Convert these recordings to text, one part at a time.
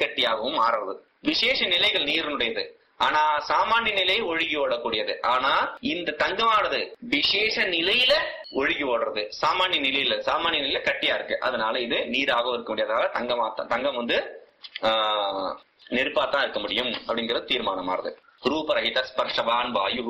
கெட்டியாகவும் மாறுறது விசேஷ நிலைகள் நீரினுடையது ஆனா சாமானிய நிலை ஒழுகி ஓடக்கூடியது ஆனா இந்த தங்கமானது விசேஷ நிலையில ஒழுகி ஓடுறது சாமானிய நிலையில சாமானிய நிலையில கட்டியா இருக்கு அதனால இது நீராகவும் இருக்க முடியாதனால தங்கமா தங்கம் வந்து ஆஹ் நெருப்பாத்தான் இருக்க முடியும் அப்படிங்கறது தீர்மானமாறுது ரூபரகித ஸ்பர்ஷவான் வாயு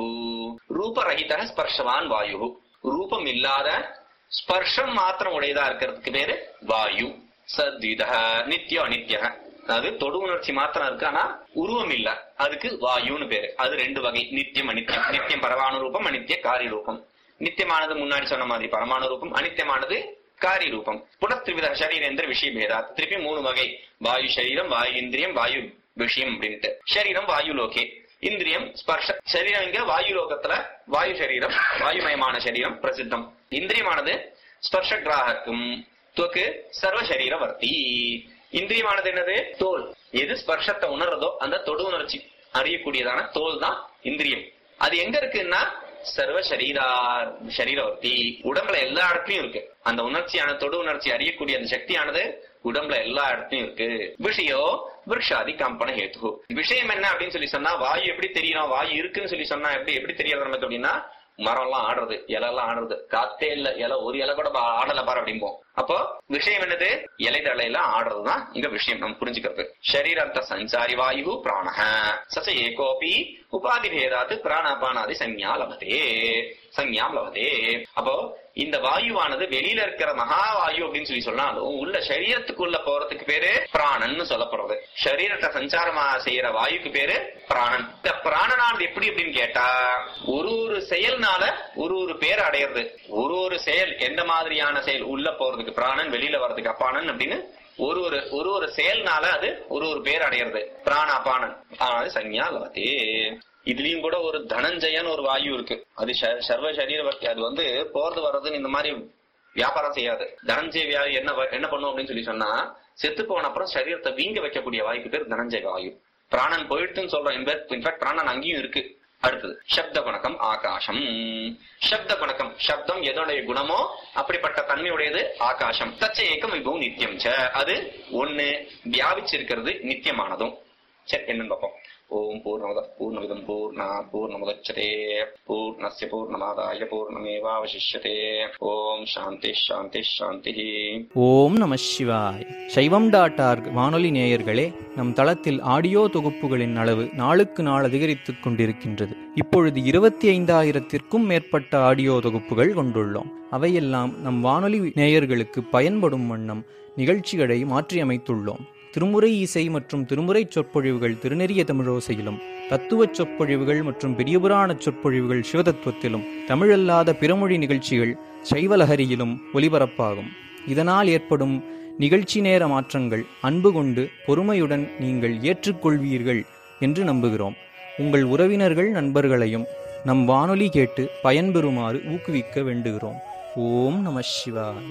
ரூபரகித ஸ்பர்ஷவான் வாயு ரூபம் இல்லாத ஸ்பர்ஷம் மாத்திரம் உடையதா இருக்கிறதுக்கு பேரு வாயு சத்வித நித்தியம் அனித்ய அதாவது தொடு உணர்ச்சி மாத்திரம் இருக்கு ஆனா உருவம் இல்ல அதுக்கு வாயுன்னு பேரு அது ரெண்டு வகை நித்தியம் அனித்தியம் நித்தியம் பரமாணு ரூபம் அனித்திய காரி ரூபம் நித்தியமானது முன்னாடி சொன்ன மாதிரி பரமாணு ரூபம் அனித்தியமானது காரி ரூபம் புனஸ்திரிவித சரீரேந்திர விஷய பேதாத் திருப்பி மூணு வகை வாயு சரீரம் வாயு இந்திரியம் வாயு விஷயம் அப்படின்ட்டு சரீரம் வாயு லோகே இந்திரியம் ஸ்பர்ஷ சரீரம் இங்க வாயு லோகத்துல வாயு சரீரம் வாயுமயமான சரீரம் பிரசித்தம் இந்திரியமானது ஸ்பர்ஷ கிராகக்கும் துவக்கு சர்வ சரீரவர்த்தி இந்திரியமானது என்னது தோல் எது ஸ்பர்ஷத்தை உணர்றதோ அந்த தொடு உணர்ச்சி அறியக்கூடியதான தோல் தான் இந்திரியம் அது எங்க இருக்குன்னா சர்வ சரீரா சரீரவர்த்தி உடம்புல எல்லா இடத்துலயும் இருக்கு அந்த உணர்ச்சியான தொடு உணர்ச்சி அறியக்கூடிய அந்த சக்தியானது உடம்புல எல்லா இடத்துலயும் இருக்கு விஷயோ விருஷாதி கம்பன ஹேத்து விஷயம் என்ன அப்படின்னு சொல்லி சொன்னா வாயு எப்படி தெரியணும் வாயு இருக்குன்னு சொல்லி சொன்னா எப்படி எப்படி தெரியறது நமக்கு அப்படின்னா மரம் எல்லாம் ஆடுறது இலை எல்லாம் ஆடுறது காத்தே இல்ல இலை ஒரு இலை கூட பா- ஆடல பாரு அப்படிம்போம் அப்போ விஷயம் என்னது இலை தழையெல்லாம் ஆடுறதுதான் இங்க விஷயம் நம்ம புரிஞ்சுக்கிறது ஷரீரந்த சஞ்சாரி வாயு பிராணஹ சச ஏகோபி உபாதி பேதாத்து பிராணாபானாதி சஞ்ஞா லபதே சஞ்ஞாம் லபதே அப்போ இந்த வாயுவானது வெளியில இருக்கிற மகா வாயு அப்படின்னு சொல்லி சொன்னாலும் உள்ள சரீரத்துக்குள்ள போறதுக்கு பேரு பிராணன்னு சொல்லப்படுறது சரீரத்தை சஞ்சாரமா செய்யற வாயுக்கு பேரு பிராணன் இந்த பிராணனானது எப்படி அப்படின்னு கேட்டா ஒரு ஒரு செயல்னால ஒரு ஒரு பேர் அடையிறது ஒரு ஒரு செயல் எந்த மாதிரியான செயல் உள்ள போறதுக்கு பிராணன் வெளியில வர்றதுக்கு அப்பானன் அப்படின்னு ஒரு ஒரு ஒரு ஒரு செயல்னால அது ஒரு ஒரு பேர் அடையிறது பிராண அபானன் ஆனது சஞ்ஞா லவத்தே இதுலயும் கூட ஒரு தனஞ்சயன் ஒரு வாயு இருக்கு அது ச- சர்வ சரீரவர்த்தி அது வந்து போறது வர்றதுன்னு இந்த மாதிரி வியாபாரம் செய்யாது தனஞ்சய வியாதி என்ன வ- என்ன பண்ணும் அப்படின்னு சொல்லி சொன்னா செத்து போன அப்புறம் சரீரத்தை வீங்க வைக்கக்கூடிய வாயுக்கு பேர் தனஞ்சய வாயு பிராணன் போயிட்டுன்னு சொல்றோம் இன்ஃபேக்ட் பிராணன் அங்கேயும் இருக்கு அடுத்தது சப்த குணகம் ஆகாசம் சப்த குணகம் சப்தம் எதோடைய குணமோ அப்படிப்பட்ட தன்மையுடையது ஆகாசம் தச்ச ஏக்கம் விபவம் நித்தியம் ச அது ஒண்ணு வியாபிச்சிருக்கிறது நித்தியமானதும் சரி என்னன்னு பார்ப்போம் ஓம் பூர்ணமத பூர்ணமிதம் பூர்ணா பூர்ணமுதச்சதே பூர்ணஸ்ய பூர்ணமாதாய பூர்ணமேவாவசிஷ்யதே ஓம் சாந்தி சாந்தி சாந்தி ஓம் நம சிவாய் சைவம் டாட் ஆர்க் வானொலி நேயர்களே நம் தளத்தில் ஆடியோ தொகுப்புகளின் அளவு நாளுக்கு நாள் அதிகரித்துக் கொண்டிருக்கின்றது இப்பொழுது இருபத்தி ஐந்தாயிரத்திற்கும் மேற்பட்ட ஆடியோ தொகுப்புகள் கொண்டுள்ளோம் அவையெல்லாம் நம் வானொலி நேயர்களுக்கு பயன்படும் வண்ணம் நிகழ்ச்சிகளை மாற்றியமைத்துள்ளோம் திருமுறை இசை மற்றும் திருமுறை சொற்பொழிவுகள் திருநெறிய தமிழோசையிலும் தத்துவச் சொற்பொழிவுகள் மற்றும் பெரியபுராண சொற்பொழிவுகள் சிவதத்துவத்திலும் தமிழல்லாத பிறமொழி நிகழ்ச்சிகள் சைவலஹரியிலும் ஒலிபரப்பாகும் இதனால் ஏற்படும் நிகழ்ச்சி நேர மாற்றங்கள் அன்பு கொண்டு பொறுமையுடன் நீங்கள் ஏற்றுக்கொள்வீர்கள் என்று நம்புகிறோம் உங்கள் உறவினர்கள் நண்பர்களையும் நம் வானொலி கேட்டு பயன்பெறுமாறு ஊக்குவிக்க வேண்டுகிறோம் ஓம் நம சிவாய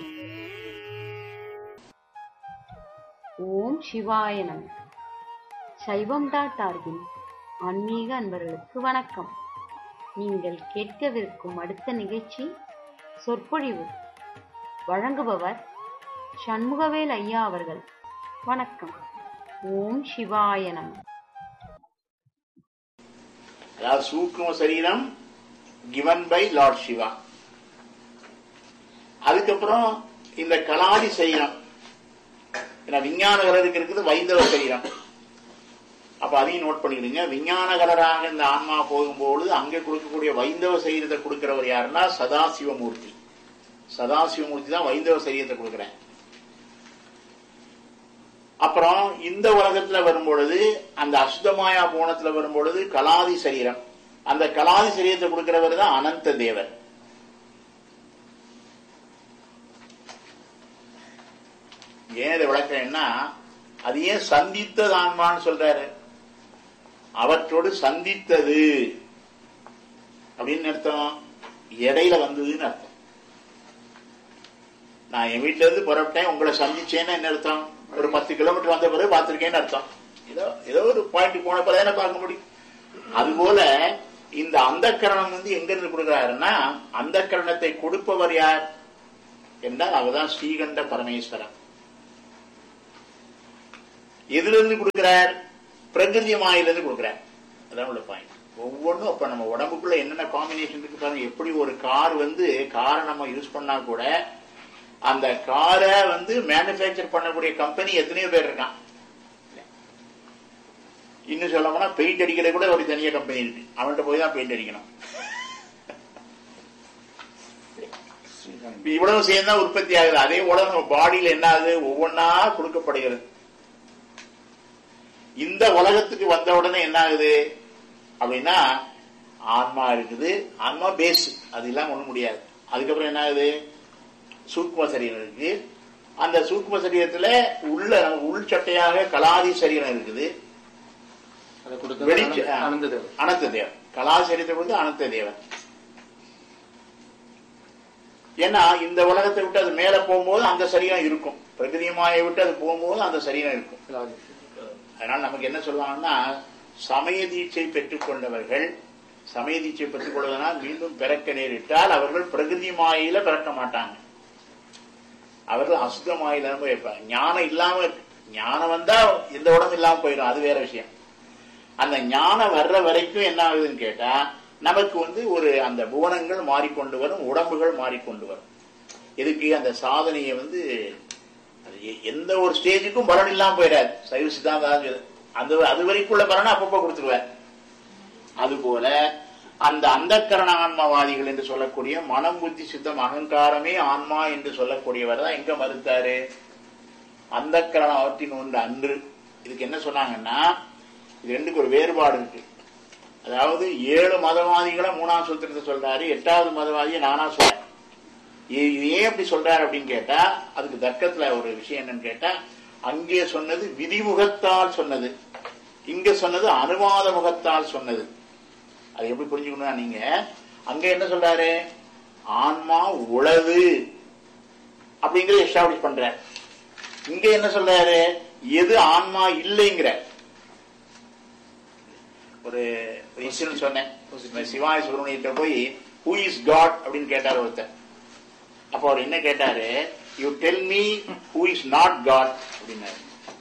ஓம் சிவாய நம சைவம் டாட் ஆர்கின் ஆன்மீக அன்பர்களுக்கு வணக்கம் நீங்கள் கேட்கவிருக்கும் அடுத்த நிகழ்ச்சி சொற்பொழிவு வழங்குபவர் சண்முகவேல் ஐயா அவர்கள் வணக்கம் ஓம் சிவாய நம அதாவது சூக்ம சரீரம் கிவன் பை லார்ட் சிவா அதுக்கப்புறம் இந்த கலாதி சரீரம் ஏன்னா விஞ்ஞான கலருக்கு இருக்குது வைந்தவ சரீரம் அப்ப அதையும் நோட் பண்ணிக்கிடுங்க விஞ்ஞான கலராக இந்த ஆன்மா போகும்போது அங்கே கொடுக்கக்கூடிய வைந்தவ சரீரத்தை கொடுக்கிறவர் யாருன்னா சதாசிவமூர்த்தி சதாசிவமூர்த்தி தான் வைந்தவ சரீரத்தை கொடுக்கிறேன் அப்புறம் இந்த உலகத்துல வரும்பொழுது அந்த அசுத்தமாயா போனத்துல வரும்பொழுது கலாதி சரீரம் அந்த கலாதி சரீரத்தை கொடுக்கிறவர் தான் அனந்த தேவர் ஏன் இதை விளக்கம்னா அது ஏன் சந்தித்தது ஆன்மான்னு சொல்றாரு அவற்றோடு சந்தித்தது அப்படின்னு அர்த்தம் இடையில வந்ததுன்னு அர்த்தம் நான் என் வீட்டுல இருந்து புறப்பட்டேன் உங்களை சந்திச்சேன்னு என்ன அர்த்தம் ஒரு பத்து கிலோமீட்டர் வந்த பிறகு பார்த்திருக்கேன்னு அர்த்தம் ஏதோ ஏதோ ஒரு பாயிண்ட் போன பிறகு தானே பார்க்க முடியும் அதுபோல இந்த அந்த கரணம் வந்து எங்க இருந்து கொடுக்கிறாருன்னா அந்த கரணத்தை கொடுப்பவர் யார் என்றால் அவர்தான் ஸ்ரீகண்ட பரமேஸ்வரன் எதுல இருந்து கொடுக்கிறார் பிரகிருதி மாயிலிருந்து கொடுக்கிறார் அதான் உள்ள பாயிண்ட் ஒவ்வொன்றும் அப்ப நம்ம உடம்புக்குள்ள என்னென்ன காம்பினேஷன் இருக்கு பாருங்க எப்படி ஒரு கார் வந்து காரை நம்ம யூஸ் பண்ணா கூட அந்த காரை வந்து மேனுபேக்சர் பண்ணக்கூடிய கம்பெனி எத்தனையோ பேர் இருக்கான் இன்னும் சொல்ல போனா பெயிண்ட் அடிக்கிறது கூட ஒரு தனியா கம்பெனி இருக்கு அவன்கிட்ட போய் தான் பெயிண்ட் அடிக்கணும் இப்ப இவ்வளவு சேர்ந்தா உற்பத்தி ஆகுது அதே போல நம்ம பாடியில என்ன ஆகுது ஒவ்வொன்னா கொடுக்கப்படுகிறது இந்த உலகத்துக்கு வந்த உடனே என்ன ஆகுது அப்படின்னா ஆன்மா இருக்குது ஆன்மா பேஸ் அது இல்லாம ஒண்ணும் முடியாது அதுக்கப்புறம் என்ன ஆகுது சூக்ம சரீரம் இருக்கு அந்த சூக்ம சரீரத்துல உள்ள உள் சட்டையாக கலாதி சரீரம் இருக்குது அதை கொடுத்தது வெளிச்ச அனந்த- அனந்த தேவன் அனந்த தேவன் கலாசரீரத்தை கொடுத்து அனந்த தேவன் ஏன்னா இந்த உலகத்தை விட்டு அது மேல போகும்போது அந்த சரீரம் இருக்கும் பிரகிருதியமாயை விட்டு அது போகும்போது அந்த சரீரம் இருக்கும் அதனால நமக்கு என்ன சொல்லுவாங்கன்னா சமய தீட்சை பெற்றுக் கொண்டவர்கள் சமய தீட்சை பெற்றுக் கொள்வதனால் மீண்டும் பிறக்க நேரிட்டால் அவர்கள் பிரகிருதி மாயில பிறக்க மாட்டாங்க அவர்கள் அசுத்த மாயில தான் போய் இருப்பாங்க ஞானம் இல்லாம இருக்கு. ஞானம் வந்தா இந்த உடம்பு இல்லாம போயிடும் அது வேற விஷயம் அந்த ஞானம் வர்ற வரைக்கும் என்ன ஆகுதுன்னு கேட்டா நமக்கு வந்து ஒரு அந்த புவனங்கள் மாறிக்கொண்டு வரும் உடம்புகள் மாறிக்கொண்டு வரும் இதுக்கு அந்த சாதனையை வந்து அது எ- எந்த ஒரு ஸ்டேஜுக்கும் பலன் இல்லாம போயிடாது சைவ சித்தாந்தம் அதான் சொல்லுது. அந்த அது வரைக்குள்ள பலனை அப்பப்போ கொடுத்துருவார் அதுபோல அந்த அந்தக்கரண ஆன்மவாதிகள் என்று சொல்லக்கூடிய மனம் புத்தி சித்தம் அகங்காரமே ஆன்மா என்று சொல்லக்கூடியவர் தான் எங்க மறுத்தாரு அந்தக்கரண அவற்றின் ஒன்று அன்று இதுக்கு என்ன சொன்னாங்கன்னா இது ரெண்டுக்கு ஒரு வேறுபாடு இருக்கு அதாவது ஏழு மதவாதிகளை மூணாம் சூத்திரத்தை சொல்றாரு எட்டாவது மதவாதியை நானா சொல்றேன் இது இது ஏன் அப்படி சொல்றாரு அப்படின்னு கேட்டா அதுக்கு தர்க்கத்துல ஒரு விஷயம் என்னன்னு கேட்டா அங்கே சொன்னது விதிமுகத்தால் சொன்னது இங்க சொன்னது அனுவாத முகத்தால் சொன்னது அது எப்படி புரிஞ்சுக்கணும்னா நீங்க அங்க என்ன சொல்றாரு ஆன்மா உளவு அப்படிங்கறத எஸ்டாப்ளிஷ் பண்ற இங்க என்ன சொல்றாரு எது ஆன்மா இல்லைங்கிற ஒரு இன்சிடென்ட் சொன்னேன் சிவாய சுப்பிரமணியத்தை போய் ஹூ இஸ் காட் அப்படின்னு கேட்டார் ஒருத்தர் அப்ப அவர் என்ன கேட்டாரு you tell me who is not God அப்படின்னாரு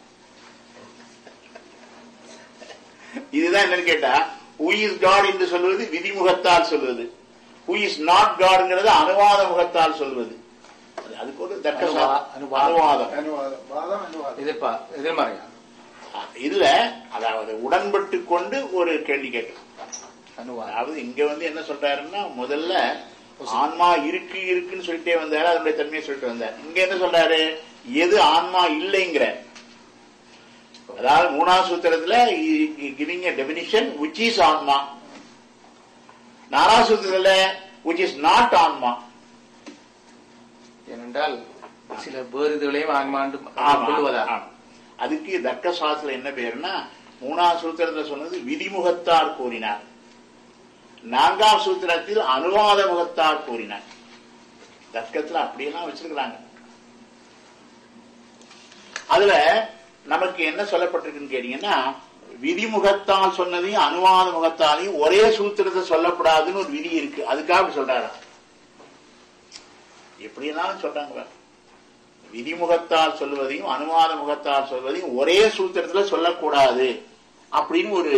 இதுதான் என்னன்னு கேட்டா ஹூ இஸ் காட் என்று சொல்வது விதிமுகத்தால் சொல்வது ஹூ இஸ் நாட் காட்ங்கிறது அனுவாத முகத்தால் சொல்வது அது- அதுக்கு ஒரு தர்க்க சா- அனுவா- அனுவாதம். அனுவாதம் அனுவாதம் வாதம் அனுவாதம் எதிர்ப்பா எதிர்மறையா இதுல அதாவது உடன்பட்டு கொண்டு ஒரு கேள்வி கேட்கலாம் அனுவாதம் அதாவது இங்க வந்து என்ன சொல்றாருன்னா முதல்ல ஆன்மா இருக்கு இருக்குன்னு சொல்லிட்டே வந்தாரு அதனுடைய தன்மையை சொல்லிட்டு வந்தார் இங்க என்ன சொல்றாரு எது ஆன்மா இல்லைங்கிற அதாவது மூணாவது சூத்திரத்துல giving a definition which is ஆன்மா நாலாவது சூத்திரத்துல விச் இஸ் நாட் ஆன்மா ஏனென்றால் சில வேறு இதுகளையும் ஆன்மாண்டு ஆமா, கொள்வதா ஆமா. அதுக்கு தர்க்க சாஸ்திரம் என்ன பேருன்னா மூணாவது சூத்திரத்துல சொன்னது விதிமுகத்தார் கூறினார் நான்காம் சூத்திரத்தில் அனுவாத முகத்தார் கூறினார் தர்க்கத்துல அப்படியெல்லாம் வச்சிருக்கிறாங்க அதுல நமக்கு என்ன சொல்லப்பட்டிருக்குன்னு கேட்டீங்கன்னா விதிமுகத்தால் சொன்னதையும் அனுவாத முகத்தாலையும் ஒரே சூத்திரத்தை சொல்லக்கூடாதுன்னு ஒரு விதி இருக்கு அதுக்காக அப்படி சொல்றாரா எப்படியெல்லாம் சொல்றாங்க பாருங்க. விதிமுகத்தால் சொல்வதையும் அனுவாத முகத்தால் சொல்வதையும் ஒரே சூத்திரத்துல சொல்லக்கூடாது அப்படின்னு ஒரு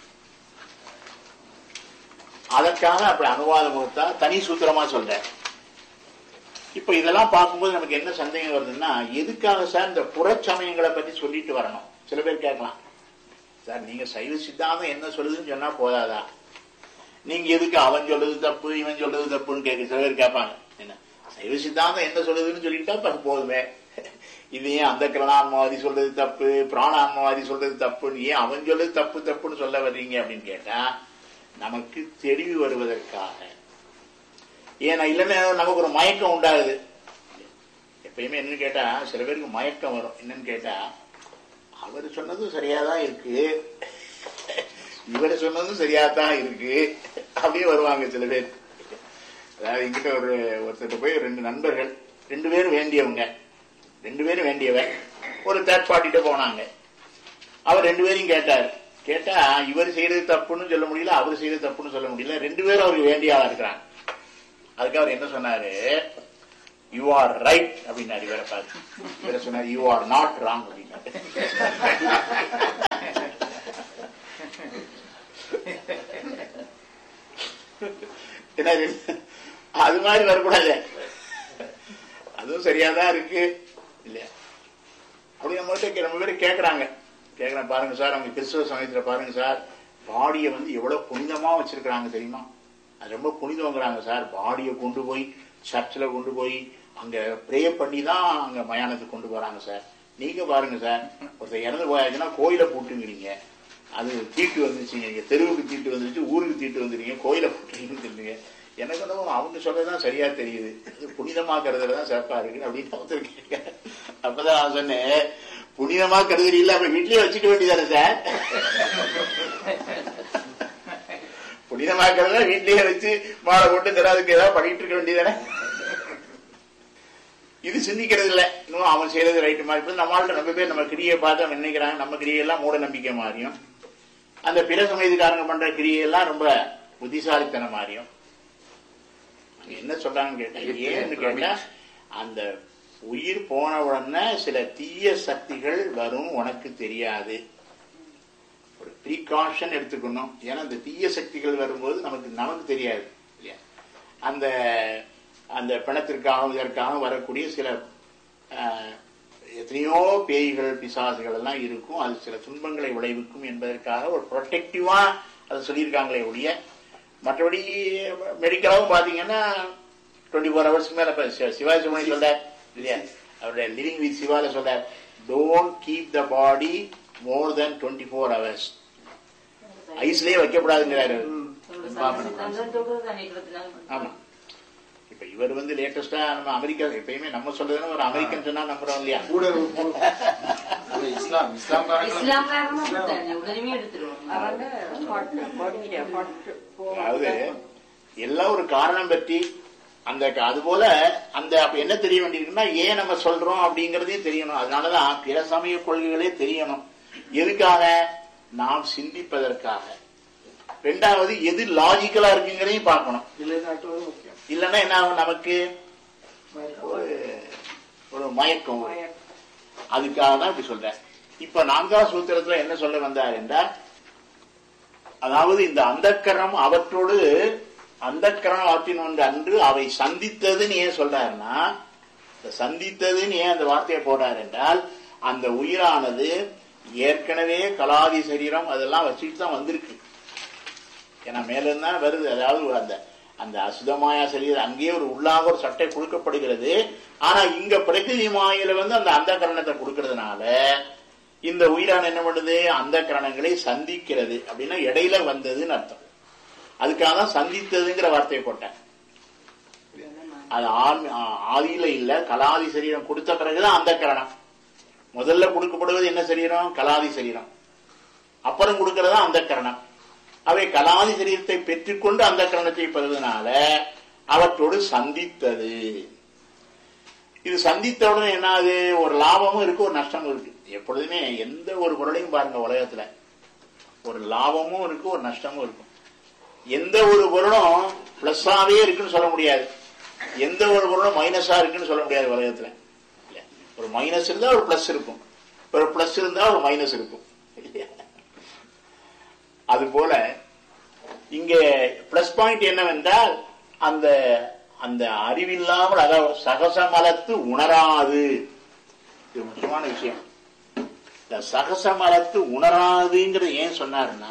அதற்காக அப்படி அனுவாத முகத்தால் தனி சூத்திரமா சொல்றேன் இப்ப இதெல்லாம் பார்க்கும்போது நமக்கு என்ன சந்தேகம் வருதுன்னா எதுக்காக சார் இந்த புறச்சமயங்களை பத்தி சொல்லிட்டு வரணும் சில பேர் கேட்கலாம் சார் நீங்க சைவ சித்தாந்தம் என்ன சொல்லுதுன்னு சொன்னா போதாதா நீங்க எதுக்கு அவன் சொல்றது தப்பு இவன் சொல்றது தப்புன்னு கேட்க சில பேர் கேட்பாங்க என்ன சைவ சித்தாந்தம் என்ன சொல்லுதுன்னு சொல்லிட்டா அப்ப அது போதுமே இது ஏன் அந்த கிரணான்மவாதி சொல்றது தப்பு பிராணான்மவாதி சொல்றது தப்புன்னு ஏன் அவன் சொல்றது தப்பு தப்புன்னு சொல்ல வர்றீங்க அப்படின்னு கேட்டா நமக்கு தெளிவு வருவதற்காக ஏன்னா இல்லைன்னா நமக்கு ஒரு மயக்கம் உண்டாகுது எப்பயுமே என்னன்னு கேட்டா சில பேருக்கு மயக்கம் வரும் என்னன்னு கேட்டா அவர் சொன்னதும் சரியாதான் இருக்கு இவர் சொன்னதும் சரியாதான் இருக்கு அப்படியே வருவாங்க சில பேர் அதாவது எங்கிட்ட ஒரு ஒருத்தர் போய் ரெண்டு நண்பர்கள் ரெண்டு பேரும் வேண்டியவங்க ரெண்டு பேரும் வேண்டியவன் ஒரு தேர்ட் பார்ட்டிட்ட போனாங்க அவர் ரெண்டு பேரையும் கேட்டார் கேட்டா இவர் செய்யறது தப்புன்னு சொல்ல முடியல அவர் செய்யறது தப்புன்னு சொல்ல முடியல ரெண்டு பேரும் அவருக்கு வேண்டிய ஆளா இருக்கிறாங்க அதுக்கு அவர் என்ன சொன்னாரு யூ ஆர் ரைட் அப்படின்னாரு இவரை பார்த்து இவரை சொன்னார் யூ ஆர் நாட் ராங் அப்படின்னாரு என்ன இது? அது மாதிரி வரக்கூடாது அதுவும் சரியாதான் இருக்கு இல்லையா அப்படி நம்மகிட்ட ரொம்ப பேர் கேட்கறாங்க கேட்கறேன் பாருங்க சார் அவங்க கிறிஸ்துவ சமயத்துல பாருங்க சார் பாடியை வந்து எவ்வளவு புனிதமா வச்சிருக்கிறாங்க தெரியுமா அது ரொம்ப புனிதங்கிறாங்க சார் பாடியை கொண்டு போய் சர்ச்சில் கொண்டு போய் அங்க ப்ரே பண்ணி தான் அங்க மயானத்துக்கு கொண்டு போறாங்க சார் நீங்க பாருங்க சார் ஒருத்தர் இறந்து போயாச்சுன்னா கோயிலை பூட்டுங்கிறீங்க அது தீட்டு வந்துச்சுங்க இங்க தெருவுக்கு தீட்டு வந்துருச்சு ஊருக்கு தீட்டு வந்துருங்க கோயிலை பூட்டுறீங்கன்னு சொல்லுங்க எனக்கு வந்து அவங்க சொல்றதுதான் சரியா தெரியுது இது புனிதமா கருதுறது தான் சிறப்பா இருக்கு அப்படின்னு ஒருத்தர் கேட்க அப்பதான் நான் சொன்னேன் புனிதமா கருதுறீங்களா அப்ப வீட்லயே வச்சுக்க வேண்டியதானே சார் புனிதமாக்கிறத வீட்லயே வச்சு மாலை போட்டு தராதுக்கு ஏதாவது பண்ணிட்டு இருக்க வேண்டியதானே இது சிந்திக்கிறது இல்ல இன்னும் அவன் செய்யறது ரைட்டு மாதிரி இப்ப நம்மள்ட்ட நம்ம பேர் நம்ம கிரியை பார்த்து அவன் நினைக்கிறாங்க நம்ம கிரியெல்லாம் மூட நம்பிக்கை மாறியும் அந்த பிற சமயத்துக்காரங்க பண்ற கிரியெல்லாம் ரொம்ப புத்திசாலித்தனம் மாறியும் அங்க என்ன சொல்றாங்கன்னு கேட்டேன் ஏன்னு கேட்டா அந்த உயிர் போன உடனே சில தீய சக்திகள் வரும் உனக்கு தெரியாது ஒரு ப்ரீகாஷன் எடுத்துக்கணும் ஏன்னா அந்த தீய சக்திகள் வரும்போது நமக்கு நமக்கு தெரியாது இல்லையா அந்த அந்த பிணத்திற்காகவும் இதற்காகவும் வரக்கூடிய சில ஆஹ், எத்தனையோ பேய்கள் பிசாசுகள் எல்லாம் இருக்கும் அது சில துன்பங்களை விளைவிக்கும் என்பதற்காக ஒரு ப்ரொடெக்டிவா அதை சொல்லியிருக்காங்களே ஒழிய மற்றபடி மெடிக்கலாவும் பாத்தீங்கன்னா டுவெண்ட்டி ஃபோர் ஹவர்ஸ்க்கு மேல இப்ப சி- சிவாஜி சுமணி சொல்ற இல்லையா அவருடைய லிவிங் வித் சிவால சொல்ற don't keep the body more than twenty four hours ஐஸ்லயே வைக்கப்படாதுங்கிறாரு ஆமா இப்ப இவர் வந்து லேட்டஸ்டா நம்ம அமெரிக்கா எப்பயுமே நம்ம சொல்றதுன்னா ஒரு அமெரிக்கன் சொன்னா நம்புறோம் இல்லையா அது இஸ்லாம் இஸ்லாம்காரங்களும் இஸ்லாம்காரனும் அப்படித்தானே, உடனே எடுத்துருவாங்க அதாவது எல்லாம் ஒரு காரணம் பற்றி அந்த அதுபோல அந்த அப்ப என்ன தெரிய வேண்டியிருக்குன்னா ஏன் நம்ம சொல்றோம் அப்படிங்கறதையும் தெரியணும் அதனாலதான் பிற சமய கொள்கைகளே தெரியணும் எதுக்காக நாம் சிந்திப்பதற்காக ரெண்டாவது எது லாஜிக்கலா இருக்குங்கிறதையும் பார்க்கணும் இல்லைன்னா என்ன ஆகும் நமக்கு ஒரு ஒரு மயக்கம் வரும். அதுக்காக தான் இப்படி சொல்றேன் இப்ப நான்காம் சூத்திரத்துல என்ன சொல்ல வந்தார் என்றால் அதாவது இந்த அந்தக்கரணம் அவற்றோடு அந்தக்கரணம் அவற்றின் ஒன்று அன்று அவை சந்தித்ததுன்னு ஏன் சொல்றாருன்னா இந்த சந்தித்ததுன்னு ஏன் அந்த வார்த்தையை போடுறார் என்றால் அந்த உயிரானது ஏற்கனவே கலாதி சரீரம் அதெல்லாம் வச்சுட்டு தான் வந்திருக்கு ஏன்னா மேல இருந்தா வருது அதாவது ஒரு அந்த அந்த அசுதமாயா சரீரம் அங்கேயே ஒரு உள்ளாக ஒரு சட்டை கொடுக்கப்படுகிறது ஆனா இங்க பிரகிருதி மாயில வந்து அந்த அந்த கரணத்தை கொடுக்கறதுனால இந்த உயிரான என்ன பண்ணுது அந்த கரணங்களை சந்திக்கிறது அப்படின்னா இடையில வந்ததுன்னு அர்த்தம் அதுக்காக தான் சந்தித்ததுங்கிற வார்த்தையை போட்டேன் அது ஆண்- ஆ- ஆதியில இல்ல கலாதி சரீரம் கொடுத்த பிறகுதான் அந்த கரணம் முதல்ல கொடுக்கப்படுவது என்ன சரீரம் கலாதி சரீரம் அப்புறம் கொடுக்கறதா அந்த கரணம் அவை கலாதி சரீரத்தை பெற்றுக்கொண்டு அந்த கரணத்தை பெறுவதனால அவற்றோடு சந்தித்தது இது சந்தித்தவுடன் என்ன ஆகுது ஒரு லாபமும் இருக்கு ஒரு நஷ்டமும் இருக்கு எப்பொழுதுமே எந்த ஒரு பொருளையும் பாருங்க உலகத்துல ஒரு லாபமும் இருக்கு ஒரு நஷ்டமும் இருக்கும் எந்த ஒரு பொருளும் பிளஸ்ஸாவே இருக்குன்னு சொல்ல முடியாது எந்த ஒரு பொருளும் மைனஸா இருக்குன்னு சொல்ல முடியாது உலகத்துல இல்ல. ஒரு மைனஸ் இருந்தா ஒரு பிளஸ் இருக்கும் ஒரு பிளஸ் இருந்தா ஒரு மைனஸ் இருக்கும் இல்லையா? அது போல இங்க பிளஸ் பாயிண்ட் என்னவென்றால் அந்த அந்த அறிவில்லாமல் அதாவது சகசமலத்து உணராது இது முக்கியமான விஷயம் இந்த சகசமலத்து உணராதுங்கிறது ஏன் சொன்னாருன்னா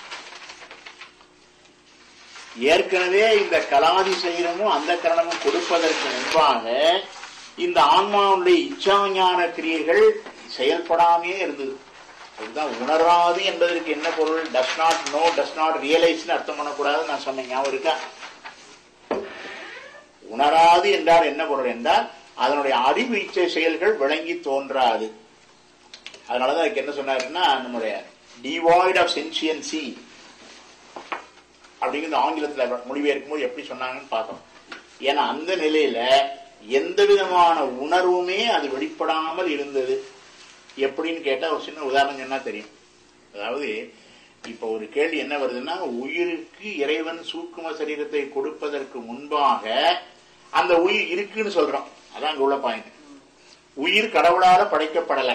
ஏற்கனவே இந்த கலாதி சைரமும் அந்த கரணமும் கொடுப்பதற்கு முன்பாக இந்த ஆன்மாவுடைய இச்சாஞான கிரியைகள் செயல்படாமே இருந்தது அதுதான் உணராது என்பதற்கு என்ன பொருள் does not know does not realize அர்த்தம் பண்ணக்கூடாது நான் சொன்னேன் ஞாபகம் இருக்கா உணராது என்றால் என்ன பொருள் என்றால் அதனுடைய அறிவு இச்சை செயல்கள் விளங்கி தோன்றாது அதனாலதான் அதுக்கு என்ன சொன்னாருன்னா நம்முடைய டிவாய்ட் ஆஃப் சென்சியன்சி அப்படிங்கிறது ஆங்கிலத்துல மொழிபெயர்க்கும் போது எப்படி சொன்னாங்கன்னு பார்த்தோம் ஏன்னா அந்த நிலையில எந்த விதமான உணர்வுமே அது வெளிப்படாமல் இருந்தது எப்படின்னு கேட்டா ஒரு சின்ன உதாரணம் சொன்னா தெரியும் அதாவது இப்ப ஒரு கேள்வி என்ன வருதுன்னா உயிருக்கு இறைவன் சூக்கும சரீரத்தை கொடுப்பதற்கு முன்பாக அந்த உயிர் இருக்குன்னு சொல்றோம் அதான் அங்க உள்ள பாயிண்ட் உயிர் கடவுளால படைக்கப்படல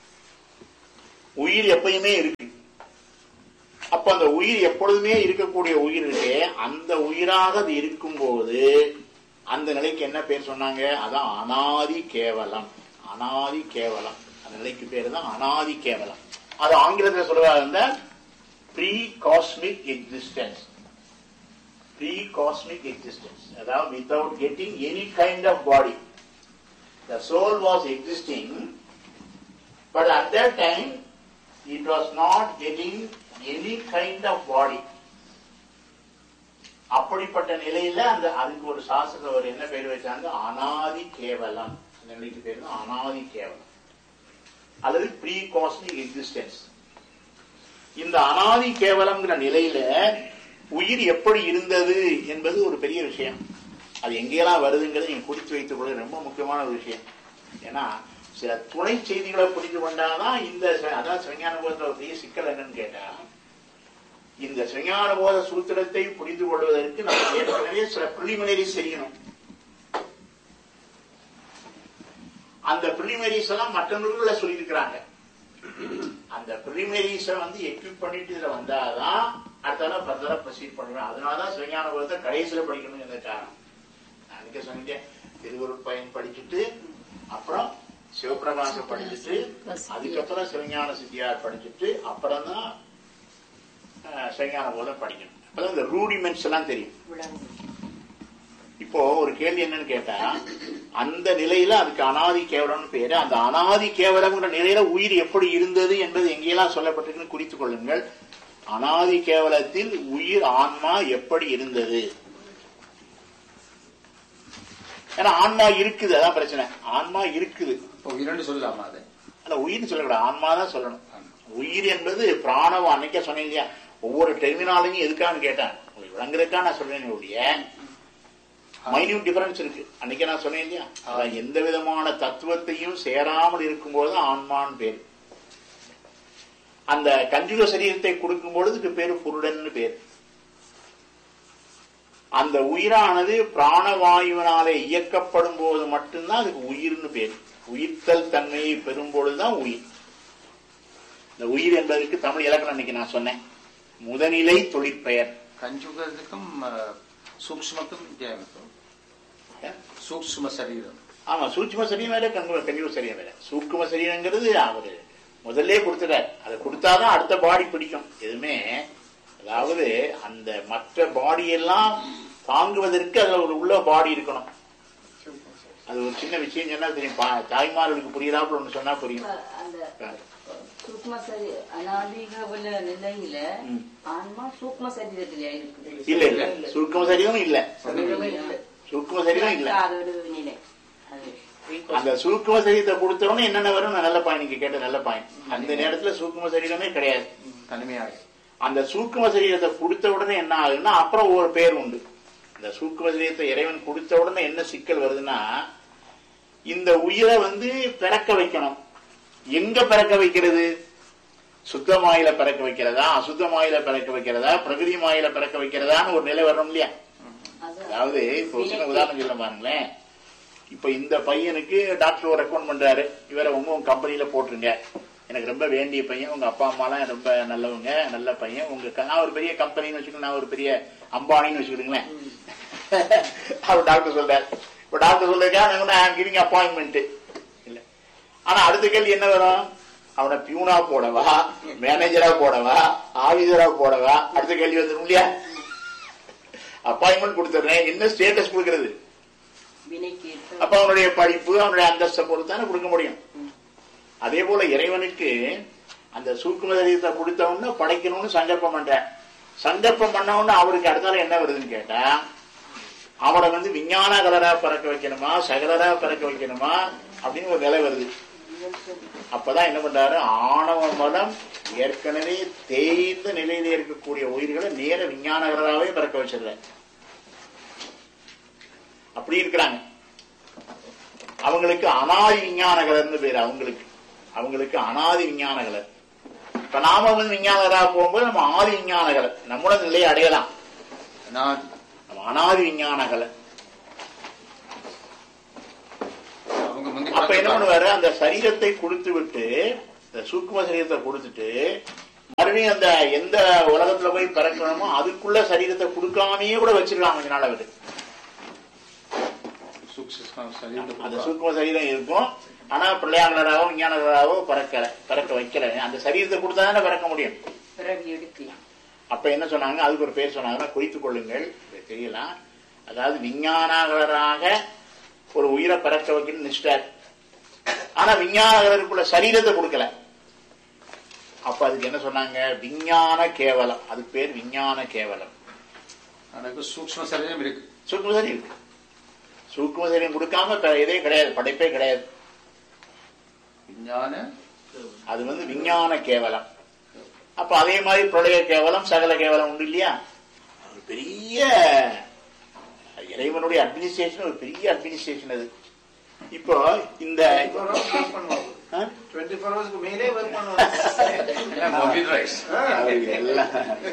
உயிர் எப்பயுமே இருக்கு அப்ப அந்த உயிர் எப்பொழுதுமே இருக்கக்கூடிய உயிர் இருக்கே அந்த உயிராக அது இருக்கும்போது அந்த நிலைக்கு என்ன பேர் சொன்னாங்க அதான் அனாதி கேவலம் அனாதி கேவலம் அந்த நிலைக்கு பேர் தான் அனாதி கேவலம் அது ஆங்கிலத்தில் சொல்லுவாங்க இந்த pre cosmic existence pre cosmic existence அதாவது without getting any kind of body the soul was existing but at that time it was not getting any kind of body அப்படிப்பட்ட நிலையில அந்த அதுக்கு ஒரு சாஸ்திர ஒரு என்ன பேர் வச்சாங்க அனாதி கேவலம் அந்த நிலைக்கு பேர் தான் அனாதி கேவலம் அல்லது ப்ரீ காஸ்மிக் எக்ஸிஸ்டன்ஸ் இந்த அனாதி கேவலம்ங்கிற நிலையில உயிர் எப்படி இருந்தது என்பது ஒரு பெரிய விஷயம் அது எங்கெல்லாம் வருதுங்கிறது நீங்க குறித்து வைத்துக் கொள்ள ரொம்ப முக்கியமான ஒரு விஷயம் ஏன்னா சில துணை செய்திகளை புரிந்து கொண்டாதான் இந்த ச- அதான் சிவஞான போதத்துல ஒரு பெரிய சிக்கல் என்னன்னு கேட்டா இந்த சிவஞான போத சூத்திரத்தை புரிந்து கொள்வதற்கு நம்ம ஏற்கனவே சில பிரிலிமினரிஸ் செய்யணும் அந்த பிரிலிமினரிஸ் எல்லாம் மற்ற நூல்களை சொல்லியிருக்கிறாங்க அந்த பிரிலிமினரிஸ வந்து எக்யூப் பண்ணிட்டு இதுல வந்தாதான் அடுத்தால ஃபர்தரா ப்ரொசீட் பண்ணுவேன் அதனாலதான் சிவஞான போதத்தை கடைசியில படிக்கணும் என்ற காரணம் நான் அன்னைக்கே சொன்னேன் திருவருட் பயன் படிச்சுட்டு அப்புறம் சிவபிரகாசம் படிச்சுட்டு அதுக்கப்புறம் சிவஞான சித்தியார் படிச்சுட்டு அப்புறம் தான் சிவஞான போதம் படிக்கணும் அப்பதான் இந்த ரூடிமெண்ட்ஸ் எல்லாம் தெரியும் இப்போ ஒரு கேள்வி என்னன்னு கேட்டா அந்த நிலையில அதுக்கு அனாதி கேவலம்னு பேரு அந்த அனாதி கேவலம்ங்கிற நிலையில உயிர் எப்படி இருந்தது என்பது எங்கெல்லாம் சொல்லப்பட்டிருக்குன்னு குறித்துக் கொள்ளுங்கள் அனாதி கேவலத்தில் உயிர் ஆன்மா எப்படி இருந்தது ஏன்னா ஆன்மா இருக்குது அதான் பிரச்சனை ஆன்மா இருக்குது இப்போ இரண்டு சொல்லலாமா அது ஆனா உயிர்னு சொல்லக்கூடாது ஆன்மா தான் சொல்லணும் உயிர் என்பது பிராணவம் அன்னைக்கே சொன்னேன் இல்லையா ஒவ்வொரு டெர்மினாலஜியும் எதுக்கான்னு கேட்டேன் உங்களுக்கு விளங்குறதுக்கா நான் சொல்றேன் ஒழிய மைன்யூட் டிஃபரன்ஸ் இருக்கு அன்னைக்கே நான் சொன்னேன் இல்லையா அதான் எந்த விதமான தத்துவத்தையும் சேராமல் இருக்கும்போது தான் ஆன்மான்னு பேரு அந்த கஞ்சுக சரீரத்தை கொடுக்கும் பொழுது இதுக்கு பேரு புருடன்னு பேரு அந்த உயிரானது பிராணவாயுவினாலே இயக்கப்படும் போது மட்டும்தான் அதுக்கு உயிர்னு பேர் உயிர்த்தல் தன்மையை பெறும் பொழுதுதான் உயிர் இந்த உயிர் என்பதற்கு தமிழ் இலக்கணம் இன்னைக்கு நான் சொன்னேன் முதநிலை தொழிற்பெயர் கஞ்சுகத்துக்கும் அஹ், சூக்ஷ்மக்கும் வித்தியாசம் இருக்கும். சூக்ஷ்ம சரீரம் ஆமா சூட்சும சரீரம் வேற கண்கு கஞ்சுக சரீரம் வேற சூக்கும சரீரங்கிறது அவரு முதல்ல கொடுத்துட்டார் அதை கொடுத்தாதான் அடுத்த பாடி பிடிக்கும் எதுவுமே அதாவது அந்த மற்ற பாடி எல்லாம் தாங்குவதற்கு அதுல ஒரு உள்ள பாடி இருக்கணும் அது ஒரு சின்ன விஷயம் சொன்னா தெரியும் பா- தாய்மார்களுக்கு புரியுறாப்புல ஒண்ணு சொன்னா புரியும் அந்த சூக்ம சரி அநாதிகவுல நிலையில ம். ஆன்மா சூக்ம சரீரத்திலே இருக்குது இல்ல இல்ல சூக்கும சரீரம் இல்ல சூக்கும சரீரம் இல்ல அது ஒரு நிலை அது அந்த சூக்கும சரீரத்தை கொடுத்தவொடனே என்னென்ன வரும் நல்ல பாயிண்ட் நீங்க கேட்ட நல்ல பாயிண்ட் அந்த நேரத்துல சூக்கும சரீரமே கிடையாது தனிமையாக அந்த சூக்கும சரீரத்தை கொடுத்த உடனே என்ன ஆகுதுன்னா அப்புறம் ஒரு பேர் உண்டு இந்த சூக்கும சரீரத்தை இறைவன் கொடுத்த உடனே என்ன சிக்கல் வருதுன்னா இந்த உயிரை வந்து பிறக்க வைக்கணும் எங்க பிறக்க வைக்கிறது சுத்த மாயில பிறக்க வைக்கிறதா அசுத்த மாயில பிறக்க வைக்கிறதா பிரகிருதி மாயில பிறக்க வைக்கிறதான்னு ஒரு நிலை வரணும் இல்லையா அது அதாவது இப்போ ஒரு சின்ன உதாரணம் சொல்ல பாருங்களேன் இப்ப இந்த பையனுக்கு டாக்டர் ஒரு ரெக்கமெண்ட் பண்றாரு இவரை உங்க உங்க கம்பெனில போட்டுருங்க எனக்கு ரொம்ப வேண்டிய பையன் உங்க அப்பா அம்மாலாம் ரொம்ப நல்லவங்க நல்ல பையன் உங்க க- நான் ஒரு பெரிய கம்பெனின்னு வச்சுக்கோங்க நான் ஒரு பெரிய அம்பானின்னு வச்சுக்கிடுங்களேன் அவர் டாக்டர் சொல்றாரு இப்ப டாக்டர் சொல்லிருக்கா கிவிங் அப்பாயின்மெண்ட் இல்ல ஆனா அடுத்த கேள்வி என்ன வரும் அவனை பியூனா போடவா மேனேஜரா போடவா ஆபீசரா போடவா அடுத்த கேள்வி வந்துடும் இல்லையா அப்பாயின்மெண்ட் கொடுத்துறேன் என்ன ஸ்டேட்டஸ் கொடுக்கறது வினைக்கு ஏற்ப அப்ப அவனுடைய படிப்பு அவனுடைய அந்தஸ்தை பொறுத்து தானே கொடுக்க முடியும் அதே போல இறைவனுக்கு அந்த சூக்கும சரீரத்தை கொடுத்தவொன்னு படைக்கணும்னு சங்கல்பம் பண்றேன் சங்கல்பம் பண்ணவொன்னு அவருக்கு அடுத்தால என்ன வருதுன்னு கேட்டா அவனை வந்து விஞ்ஞான கலரா பிறக்க வைக்கணுமா சகலரா பிறக்க வைக்கணுமா அப்படின்னு ஒரு நிலை வருது அப்பதான் என்ன பண்றாரு ஆணவ மனம் ஏற்கனவே தேய்ந்த நிலையில இருக்கக்கூடிய உயிர்களை நேர விஞ்ஞானகராவே பிறக்க வச்சிடுறாரு அப்படி இருக்கிறாங்க அவங்களுக்கு அனாதி விஞ்ஞானகலர்னு பேரு அவங்களுக்கு அவங்களுக்கு அனாதி விஞ்ஞானகலர் இப்ப நாம வந்து விஞ்ஞானகரா போகும்போது நம்ம ஆதி விஞ்ஞானகலர் நம்மளோட நிலையை அடையலாம் அநாதி நம்ம அனாதி விஞ்ஞானகலர் அப்ப என்ன பண்ணுவாரு அந்த சரீரத்தை கொடுத்து விட்டு இந்த சூக்கும சரீரத்தை கொடுத்துட்டு மறுபடியும் அந்த எந்த உலகத்துல போய் பிறக்கணுமோ அதுக்குள்ள சரீரத்தை கொடுக்காமயே கூட வச்சிருக்காங்க கொஞ்ச நாள் அவரு சூக்ஷ்ம சரீரத்தை அந்த கொடுப்பா. சூக்கும சரீரம் இருக்கும் ஆனா பிள்ளையாளராகவோ விஞ்ஞானராகவோ பிறக்கல பிறக்க வைக்கல அந்த சரீரத்தை கொடுத்தா தானே பிறக்க முடியும் பிறவி எடுத்து அப்ப என்ன சொன்னாங்க அதுக்கு ஒரு பேர் சொன்னாங்கன்னா குறித்துக் கொள்ளுங்கள் இது தெரியலாம் அதாவது விஞ்ஞானகராக ஒரு உயிரை பிறக்க வைக்கணும்னு நிஷ்டார் ஆனா விஞ்ஞானகருக்குள்ள சரீரத்தை கொடுக்கல அப்ப அதுக்கு என்ன சொன்னாங்க விஞ்ஞான கேவலம் அதுக்கு பேர் விஞ்ஞான கேவலம் எனக்கு சூக்ஷ்ம சரீரம் இருக்கு சூக்கும சரீரம் இருக்கு சூக்கும சரீரம் கொடுக்காம இப்ப எதே கிடையாது படைப்பே கிடையாது விஞ்ஞான அது வந்து விஞ்ஞான கேவலம் அப்ப அதே மாதிரி பிரளய கேவலம் சகல கேவலம் உண்டு இல்லையா ஒரு பெரிய இறைவனுடைய அட்மினிஸ்ட்ரேஷன் ஒரு பெரிய அட்மினிஸ்ட்ரேஷன் அது இப்போ இந்த ஆ? டுவெண்ட்டி ஃபோர் ஹவர்ஸ்க்கு மேலே ஒர்க் பண்ணுவாங்க கம்ப்யூட்டரைஸ் அது எல்லாம்.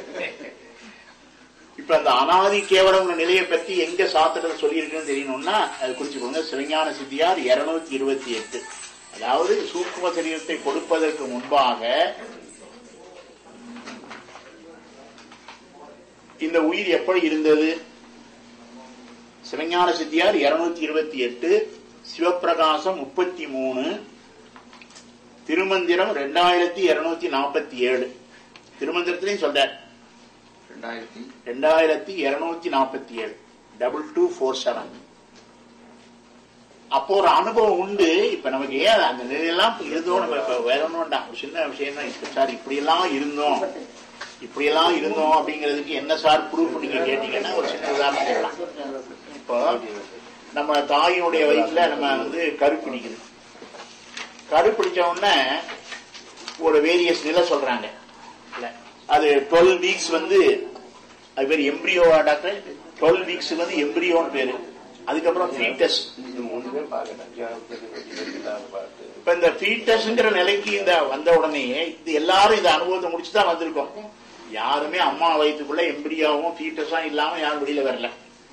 இப்ப அந்த அனாதி கேவலம் நிலையை பத்தி எங்க சாத்திரத்தில் சொல்லியிருக்குன்னு தெரியணும்னா அது குறிச்சுக்கோங்க சிவஞான சித்தியார் இருநூத்தி இருபத்தி எட்டு அதாவது சூக்கும சரீரத்தை கொடுப்பதற்கு முன்பாக இந்த உயிர் எப்படி இருந்தது சிவஞான சித்தியார் இருநூத்தி இருபத்தி எட்டு சிவப்பிரகாசம் முப்பத்தி மூணு திருமந்திரம் ரெண்டாயிரத்தி இருநூத்தி நாற்பத்தி ஏழு திருமந்திரத்திலையும் சொல்றார் ரெண்டாயிரத்தி ரெண்டாயிரத்தி இருநூத்தி நாற்பத்தி ஏழு டபுள் டூ ஃபோர் செவன் அப்போ ஒரு அனுபவம் உண்டு இப்ப நமக்கு ஏன் அந்த நிலையெல்லாம் இருந்தோம் நம்ம இப்ப வேற ஒண்ணும் வேண்டாம் ஒரு சின்ன விஷயம் தான் இப்ப சார் இப்படி எல்லாம் இருந்தோம் இப்படி எல்லாம் இருந்தோம் அப்படிங்கிறதுக்கு என்ன சார் ப்ரூஃப் நீங்க கேட்டீங்கன்னா ஒரு சின்ன உதாரணம் சொல்லலாம் இப்போ நம்ம தாயினுடைய வயிற்றுல நம்ம வந்து கரு பிடிக்குது கரு பிடிச்ச உடனே ஒரு வேரியஸ் நிலை சொல்றாங்க இல்ல அது டுவெல் வீக்ஸ் வந்து அது பேர் எம்பிரியோவா டாக்டர் டுவெல் வீக்ஸ் வந்து எம்பிரியோன்னு பேரு அதுக்கப்புறம் ஃபீட்டஸ் இப்ப இந்த ஃபீட்டஸ்ங்கிற நிலைக்கு இந்த வந்த உடனே இது எல்லாரும் இந்த அனுபவத்தை முடிச்சு தான் வந்திருக்கோம் யாருமே அம்மா வயிற்றுக்குள்ள எம்பிரியாவும் ஃபீட்டஸும் இல்லாம யாரும் வெளியில வரல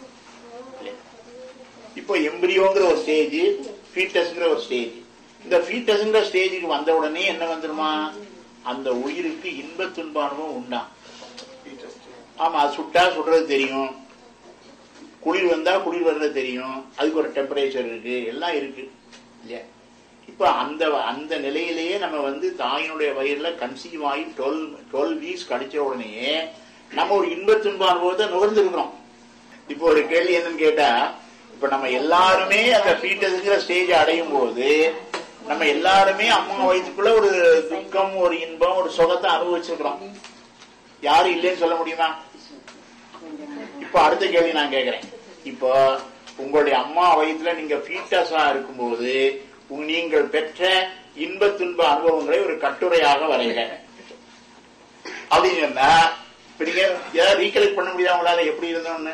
இப்போ எம்பிரியோங்கிற ஒரு ஸ்டேஜ் ஃபீட்டஸ்ங்கிற ஒரு ஸ்டேஜ் இந்த ஃபீட்டஸ்ங்கிற ஸ்டேஜுக்கு வந்த உடனே என்ன வந்துருமா அந்த உயிருக்கு இன்ப துன்ப அனுபவம் உண்டா ஆமா அது சுட்டா சுடுறது தெரியும் குளிர் வந்தா குளிர் வர்றது தெரியும் அதுக்கு ஒரு டெம்பரேச்சர் இருக்கு எல்லாம் இருக்கு இல்லையா இப்ப அந்த அந்த நிலையிலேயே நம்ம வந்து தாயினுடைய வயிறுல கன்சீவ் ஆகி டுவெல் டுவெல் வீக்ஸ் கழிச்ச உடனே நம்ம ஒரு இன்ப துன்ப அனுபவத்தை நுகர்ந்துருக்கிறோம் இப்போ ஒரு கேள்வி என்னன்னு கேட்டா இப்ப நம்ம எல்லாருமே அந்த ஃபீட்டஸ்ங்கிற ஸ்டேஜ் அடையும் போது நம்ம எல்லாருமே அம்மா வயிற்றுக்குள்ள ஒரு துக்கம் ஒரு இன்பம் ஒரு சுகத்தை அனுபவிச்சிருக்கிறோம் யாரும் இல்லைன்னு சொல்ல முடியுமா இப்ப அடுத்த கேள்வி நான் கேக்குறேன் இப்போ உங்களுடைய அம்மா வயிற்றுல நீங்க ஃபீட்டஸா இருக்கும்போது உங்க- நீங்கள் பெற்ற இன்ப துன்ப அனுபவங்களை ஒரு கட்டுரையாக வரைக அப்படின்னு சொன்னா இப்ப நீங்க ஏதாவது ரீகலெக்ட் பண்ண முடியாத உங்களால எப்படி இருந்தோம்னு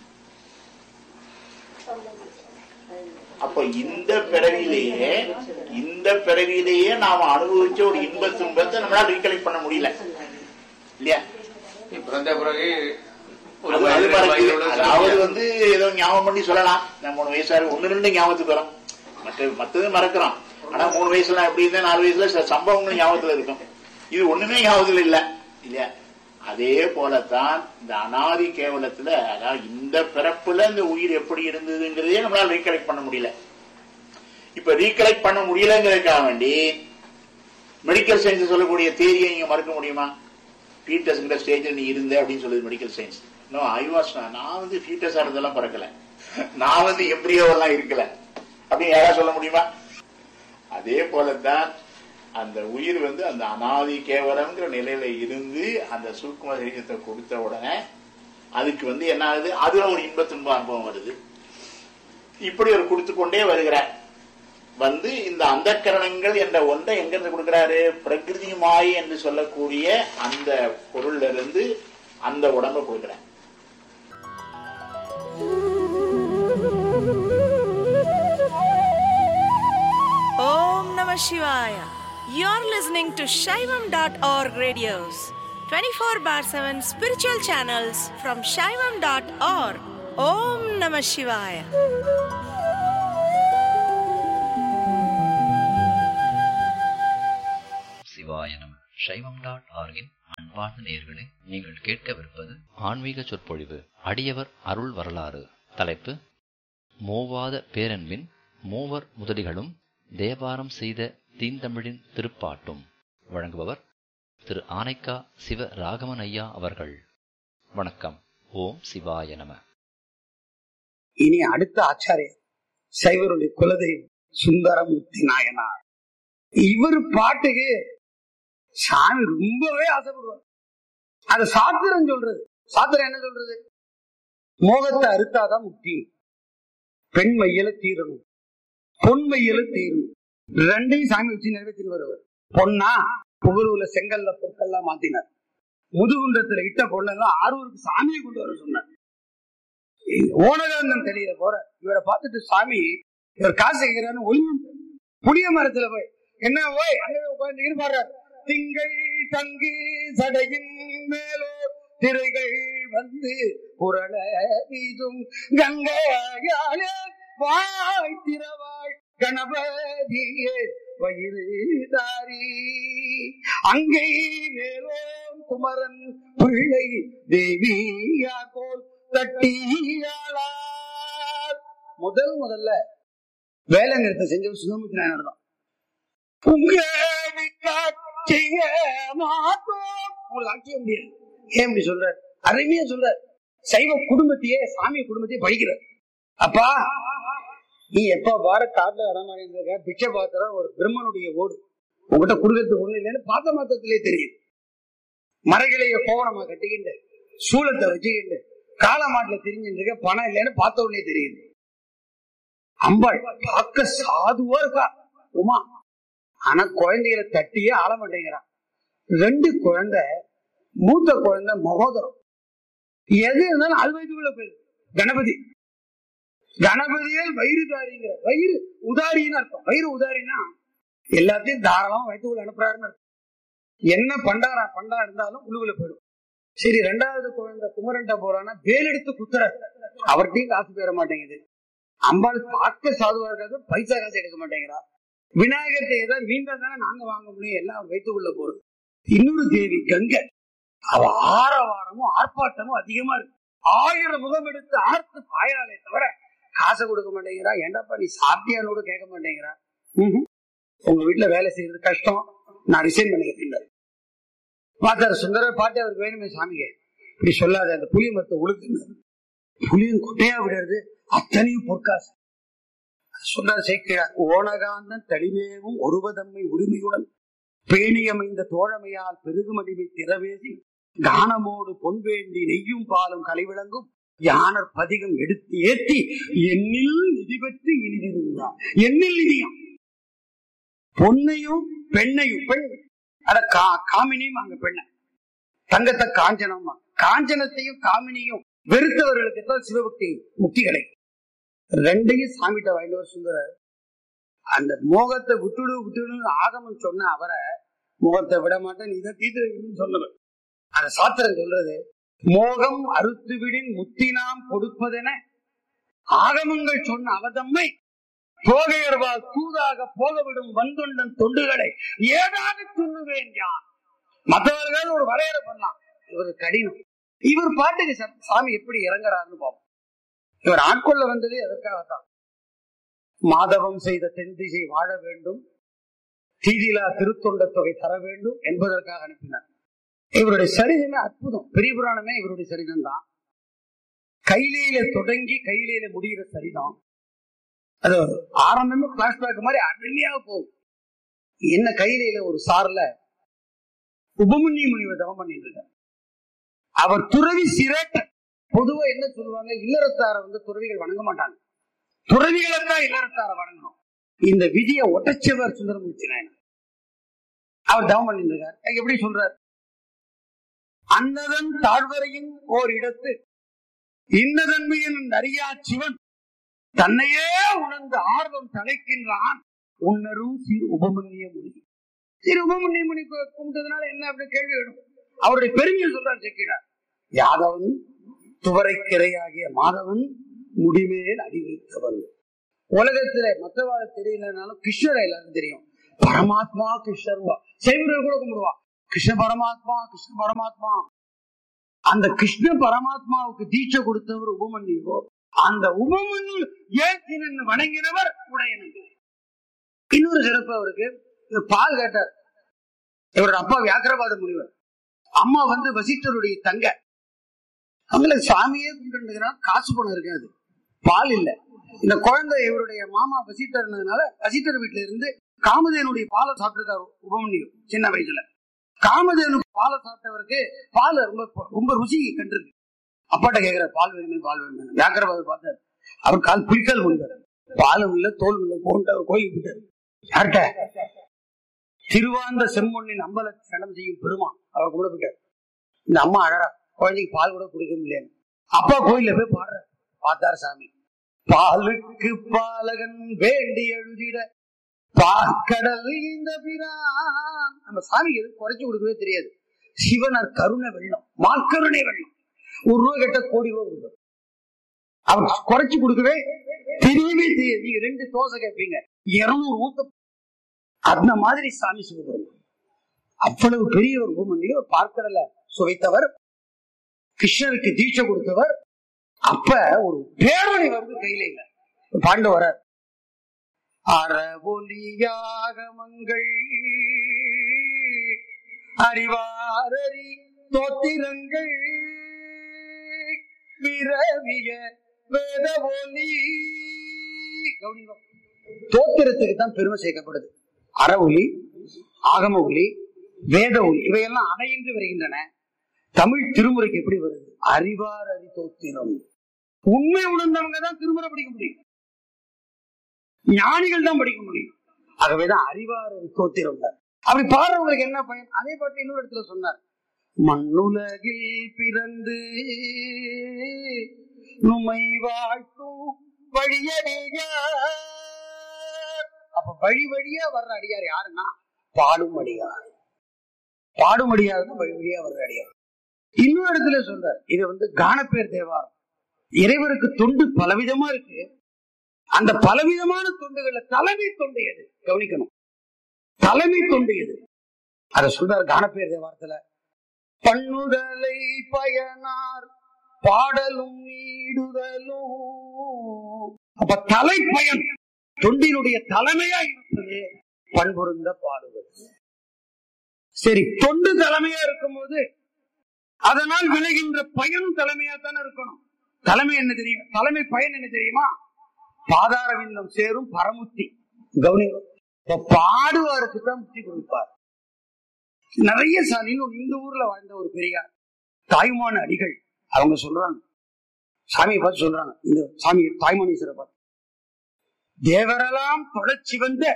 அப்ப இந்த பிறவியிலேயே இந்த பிறவியிலேயே நாம அனுபவிச்ச ஒரு இன்ப துன்பத்தை நம்மளால ரீகலெக்ட் பண்ண முடியல இல்லையா பிறந்த பிறகு ஒரு அது- அது வயது, மறக்குது. வயதோட அதாவது சொல்லுங்க. வந்து ஏதோ ஞாபகம் பண்ணி சொல்லலாம் நம்ம மூணு வயசா இருக்கு ஒண்ணு ரெண்டு ஞாபகத்துக்கு வரும் மற்ற மத்தது மறக்கிறோம் ஆனா மூணு வயசுல எப்படி இருந்தா நாலு வயசுல சில சம்பவங்கள் ஞாபகத்துல இருக்கும் இது ஒண்ணுமே ஞாபகத்துல இல்ல இல்லையா அதே போலத்தான் இந்த அனாதி கேவலத்துல அதாவது இந்த பிறப்புல இந்த உயிர் எப்படி இருந்ததுங்கிறதே நம்மளால ரீகலெக்ட் பண்ண முடியல இப்ப ரீகலெக்ட் பண்ண முடியலங்கிறதுக்காக வேண்டி மெடிக்கல் சயின்ஸ் சொல்லக்கூடிய தேரியை நீங்க மறுக்க முடியுமா ஃபீட்டஸ்ங்கிற ஸ்டேஜில் நீ இருந்த அப்படின்னு சொல்லுது medical science no I was நான் வந்து ஃபீட்டஸா இருந்தெல்லாம் பிறக்கல நான் வந்து எம்ப்ரியோவெல்லாம் இருக்கல அப்படின்னு யாராவது சொல்ல முடியுமா அதே போலத்தான் அந்த உயிர் வந்து அந்த அனாதி கேவலம்ங்கிற நிலையில இருந்து அந்த சூக்கும சரீரத்தை கொடுத்த உடனே அதுக்கு வந்து என்ன ஆகுது அதுல ஒரு இன்ப துன்ப அனுபவம் வருது இப்படி ஒரு கொடுத்து கொண்டே வருகிறார் வந்து இந்த அந்தக்கரணங்கள் என்ற ஒன்றை எங்கிருந்து கொடுக்கிறாரு பிரகிருதி மாயை என்று சொல்லக்கூடிய அந்த பொருள்ல இருந்து அந்த உடம்ப கொடுக்கிறார் Om Namah Shivaya. You're listening to Shaivam.org radios, 24 bar 7 spiritual channels from Shaivam.org. Om Namah Shivaya. Saivam dot ஆர்கின் அன்பார்ந்த நேயர்களே நீங்கள் கேட்கவிருப்பது ஆன்மீக சொற்பொழிவு அடியவர் அருள் வரலாறு தலைப்பு மோவாத பேரன்பின் மூவர் முதலிகளும் தேவாரம் செய்த தீந்தமிழின் திருப்பாட்டும் வழங்குபவர் திரு ஆனைக்கா சிவ ராகவன் ஐயா அவர்கள் வணக்கம் ஓம் சிவாய நம இனி அடுத்த ஆச்சாரியர் சைவருடைய குலதெய்வம் சுந்தரமூர்த்தி நாயனார் இவர் பாட்டுக்கு சாமி ரொம்பவே ஆசைப்படுவார் அது சாத்திரம் சொல்றது சாத்திரம் என்ன சொல்றது மோகத்தை அறுத்தாதான் முக்தி பெண் மையல தீரணும் பொன் மையல தீரணும் ரெண்டையும் சாமி வச்சு நிறைவேற்றி வருவார் பொன்னா புகழூர்ல செங்கல்ல பொற்கெல்லாம் மாத்தினார் முதுகுன்றத்துல இட்ட பொண்ணெல்லாம் ஆரூருக்கு சாமியை கொண்டு வர சொன்னார் ஓனகாந்தம் தெரியல போற இவரை பார்த்துட்டு சாமி இவர் காசு கேட்கிறான்னு ஒளிஞ்சு புளிய மரத்துல போய் என்ன போய் அங்க உட்கார்ந்து இருப்பாரு திங்கள் தங்கி சடையின் மேலோ திரைகள் வந்து புரள வீதும் கங்கையாலே வாய் திறவாய் கணபதியே வயிறு தாரி அங்கை மேலோன் குமரன் பிள்ளை தேவியா போல் தட்டியாளார் முதல் முதல்ல வேலை நிறுத்தம் செஞ்சவர் சுந்தரமூர்த்தி நாயனார் தான் செய்ய மாட்டோம் உங்களுக்கு ஆக்கிய முடியாது ஏன் இப்படி சொல்றார் அருமையா சொல்றார் சைவ குடும்பத்தையே சாமி குடும்பத்தையே படிக்கிறார் அப்பா நீ எப்ப வார காட்டுல இடமாறியிருக்க பிச்சை பாத்திரம் ஒரு பிரம்மனுடைய ஓடு உங்ககிட்ட குடுக்கறதுக்கு ஒண்ணு இல்லைன்னு பார்த்த மாத்திரத்திலே தெரியுது மரகிளைய கோவணமா கட்டிக்கிண்டு சூளத்தை வச்சுக்கிண்டு காலமாட்டுல தெரிஞ்சுருக்க பணம் இல்லைன்னு பார்த்த உடனே தெரியுது அம்பாள் பார்க்க சாதுவா இருக்கா உமா ஆனா குழந்தைகளை தட்டியே ஆள மாட்டேங்கிறான் ரெண்டு குழந்தை மூத்த குழந்தை மகோதரம் எது இருந்தாலும் அது வயதுக்குள்ள போயிரு கணபதி கணபதியே வயிறுதாரிங்கிற வயிறு உதாரின்னு அர்த்தம் வயிறு உதாரின்னா எல்லாத்தையும் தாராளமா வயிற்றுக்குள்ள அனுப்புறாருன்னு அர்த்தம் என்ன பண்டாரா பண்டா இருந்தாலும் உள்ளுக்குள்ள போயிடும் சரி ரெண்டாவது குழந்தை குமரன்ட்ட போறான்னா வேல் எடுத்து குத்துற அவர்கிட்டயும் காசு பெற மாட்டேங்குது அம்பாள் பார்க்க சாதுவா இருக்காது பைசா காசு எடுக்க மாட்டேங்கிறா விநாயகர்கிட்ட ஏதாவது மீண்டா தானே நாங்க வாங்க முடியும் எல்லாம் வைத்துக்குள்ள போறது இன்னொரு தேவி கங்கை அவ ஆரவாரமும் ஆர்ப்பாட்டமும் அதிகமா இருக்கு ஆயிரம் முகம் எடுத்து ஆர்த்து பாயாலே தவிர காசை கொடுக்க மாட்டேங்கிறா ஏண்டாப்பா நீ சாப்பிட்டியானோட கேட்க மாட்டேங்கிறா ம்ஹும். உங்க வீட்டுல வேலை செய்யறது கஷ்டம் நான் ரிசைன் பண்ணிக்கிறேன் பார்த்தாரு சுந்தர பாட்டு அவருக்கு வேணுமே சாமிக்கு இப்படி சொல்லாத அந்த புளிய மரத்தை உழுக்குன்னு புளியும் கொட்டையா விடுறது அத்தனையும் பொற்காசு சொன்னார் சேர்க்கிறார் ஓனகாந்தன் தடிமேவும் ஒருவதம்மை உரிமையுடன் பேணியமைந்த தோழமையால் பெருகுமடிமை திறவேசி கானமோடு பொன் வேண்டி நெய்யும் பாலும் கலைவிளங்கும் யானர் பதிகம் எடுத்து ஏற்றி எண்ணில் நிதி பெற்று இனிதிருந்தார் எண்ணில் நிதியம் பொன்னையும் பெண்ணையும் பெண் அட கா காமினியும் அங்க பெண்ண தங்கத்தை காஞ்சனமா காஞ்சனத்தையும் காமினியும் வெறுத்தவர்களுக்கு தான் சிவபக்தி முக்தி கிடைக்கும் ரெண்டையும் சாமிட்ட வாங்கிட்டு சுந்தரர் அந்த மோகத்தை விட்டுடு விட்டுடு ஆகமம் சொன்ன அவரை மோகத்தை விட மாட்டேன் இதை தீர்த்து சொன்னவர் அந்த சாத்திரம் சொல்றது மோகம் அறுத்து விடின் முத்தி நாம் கொடுப்பதென ஆகமங்கள் சொன்ன அவதம்மை போகையர்வால் தூதாக போகவிடும் வந்தொண்டன் தொண்டுகளை ஏதாக சொல்லுவேன் யார் மற்றவர்கள் ஒரு வரையறை பண்ணலாம் இவர் கடினம் இவர் பாட்டுக்கு ச- சாமி எப்படி இறங்குறாருன்னு பார்ப்போம் இவர் ஆட்கொள்ள வந்ததே அதற்காகத்தான் மாதவம் செய்த தென் திசை வாழ வேண்டும் தீதிலா திருத்தொண்ட தொகை தர வேண்டும் என்பதற்காக அனுப்பினார் இவருடைய சரிதமே அற்புதம் பெரிய புராணமே இவருடைய சரிதம் தான் கையிலேயில தொடங்கி கையிலேயில முடிகிற சரிதம் அது ஆரம்பமே பிளாஷ்பேக் மாதிரி அருமையாக போகும் என்ன கையிலேயில ஒரு சார்ல உபமுன்னி முனிவர் தவம் பண்ணிட்டு இருக்கார் அவர் துறவி சிரட்ட பொதுவா என்ன சொல்லுவாங்க இல்லறத்தார வந்து துறவிகள் வணங்க மாட்டாங்க துறவிகளை தான் இல்லறத்தார வணங்கணும் இந்த விதியை ஒட்டச்சவர் சுந்தரமூர்த்தி நாயனர் அவர் தவம் பண்ணிட்டு இருக்கார் எப்படி சொல்றார் அன்னதன் தாழ்வரையின் ஓர் இடத்து இன்னதன்மையின் அறியா சிவன் தன்னையே உணர்ந்து ஆர்வம் தலைக்கின்றான் உன்னரும் சிறு உபமன்னிய முனி சிறு உபமன்னிய முனி கு- கும்பிட்டதுனால என்ன அப்படி கேள்வி வரும் அவருடைய பெருமையை சொல்றார் செக்கிறார் யாதவன் துவரைக்கிரையாகிய மாதவன் முடிமேல் அடி வைத்தவன் உலகத்துல மற்றவாறு தெரியலனாலும் கிருஷ்ணரை எல்லாரும் தெரியும் பரமாத்மா கிருஷ்ணர் சைவர்கள் கூட கும்பிடுவா கிருஷ்ண பரமாத்மா கிருஷ்ண பரமாத்மா அந்த கிருஷ்ண பரமாத்மாவுக்கு தீட்சை கொடுத்தவர் உபமன்யோ அந்த உபமன்யு ஏற்றினு வணங்கினவர் உடையனங்க இன்னொரு சிறப்பு அவருக்கு இவர் பால் கேட்டார் இவரோட அப்பா வியாக்கிரபாத முனிவர் அம்மா வந்து வசிஷ்டருடைய தங்க அவங்கள சாமியே கும்பிட்டுக்கிறான் காசு பணம் இருக்காது பால் இல்ல இந்த குழந்தை இவருடைய மாமா வசிட்டர்னதுனால வசிட்டர் வீட்டுல இருந்து காமதேனுடைய பாலை சாப்பிட்டிருக்காரு உபமன்யு சின்ன வயசுல காமதேனு பாலை சாப்பிட்டவருக்கு பால் ரொம்ப ரொம்ப ருசி கண்டிருக்கு அப்பாட்ட கேக்குற பால் வேணுமே பால் வேணுமே வியாக்கிரபாத பார்த்தார் அவர் கால் பிடிக்கால் முடிவார் பாலும் இல்ல தோல் இல்ல போன்ற கோயில் விட்டார் யார்கிட்ட திருவாந்த செம்மொன்னின் அம்பல சடம் செய்யும் பெருமான் அவர் கூட போயிட்டார் இந்த அம்மா அழறா குழந்தைக்கு பால் கூட குடிக்க முடியல அப்பா கோயில்ல போய் பாடுற பார்த்தார் சாமி பாலுக்கு பாலகன் வேண்டி எழுதிட பார்க்கடல் இந்த பிரான் நம்ம சாமிக்கு எதுவும் குறைச்சு கொடுக்கவே தெரியாது சிவனர் கருணை வெள்ளம் மாக்கருணை வெள்ளம் ஒரு ரூபா கேட்ட கோடி ரூபா கொடுப்பார் அவர் குறைச்சு கொடுக்கவே தெரியவே தெரியாது நீங்க ரெண்டு தோசை கேட்பீங்க இருநூறு ஊத்த அந்த மாதிரி சாமி சிவபெருமான் அவ்வளவு பெரிய ஒரு பூமணி ஒரு பார்க்கடல சுவைத்தவர் கிருஷ்ணருக்கு தீட்சை கொடுத்தவர் அப்ப ஒரு பேரொழி வருது கையில இல்ல பாண்டு வர அறவொலியாகமங்கள் அறிவாரறி தோத்திரங்கள் விரவிய வேத ஒலி கவனிங்க. தோத்திரத்துக்கு தான் பெருமை சேர்க்கப்படுது அற ஒலி ஆகம ஒலி வேத ஒலி இவையெல்லாம் அணையின்றி வருகின்றன தமிழ் திருமுறைக்கு எப்படி வருது அறிவார் அறி தோத்திரம் உண்மை உணர்ந்தவங்க தான் திருமுறை படிக்க முடியும் ஞானிகள் தான் படிக்க முடியும் ஆகவேதான் அறிவார் அறி தோத்திரம் தான் அப்படி பாடுறவங்களுக்கு என்ன பயன் அதே பாட்டு இன்னொரு இடத்துல சொன்னார் மண்ணுலகில் பிறந்து நுமை வாழ்த்தும் வழியடியார் அப்ப வழி வழியா வர்ற அடியார் யாருன்னா பாடும் அடியார் பாடும் அடியார் தான் வழி வழியா வர்ற அடியார் இன்னொரு இடத்துல சொல்றார் இது வந்து கானப்பேர் தேவாரம் இறைவருக்கு தொண்டு பலவிதமா இருக்கு அந்த பலவிதமான தொண்டுகள்ல தலைமை தொண்டு எது கவனிக்கணும் தலைமை தொண்டு எது அத சொல்றார் கானப்பேர் தேவாரத்துல பண்ணுதலை பயனார் பாடலும் நீடுதலும் அப்ப தலைப்பயன் தொண்டினுடைய தலைமையா இருப்பது பண்புருந்த பாடுவது சரி தொண்டு தலைமையா இருக்கும்போது அதனால் விளைகின்ற பயனும் தலைமையா தானே இருக்கணும் தலைமை என்ன தெரியும் தலைமை பயன் என்ன தெரியுமா பாதார விந்தம் சேரும் பரமுத்தி கவனிங்க இப்ப பாடுவாருக்கு தான் முத்தி கொடுப்பார் நிறைய சாமி இன்னும் இந்த ஊர்ல வாழ்ந்த ஒரு பெரியார் தாய்மான அடிகள் அவங்க சொல்றாங்க சாமியை பார்த்து சொல்றாங்க இந்த சாமி தாய்மணீஸ்வரை பார்த்து தேவரெல்லாம் தொடர்ச்சி வந்த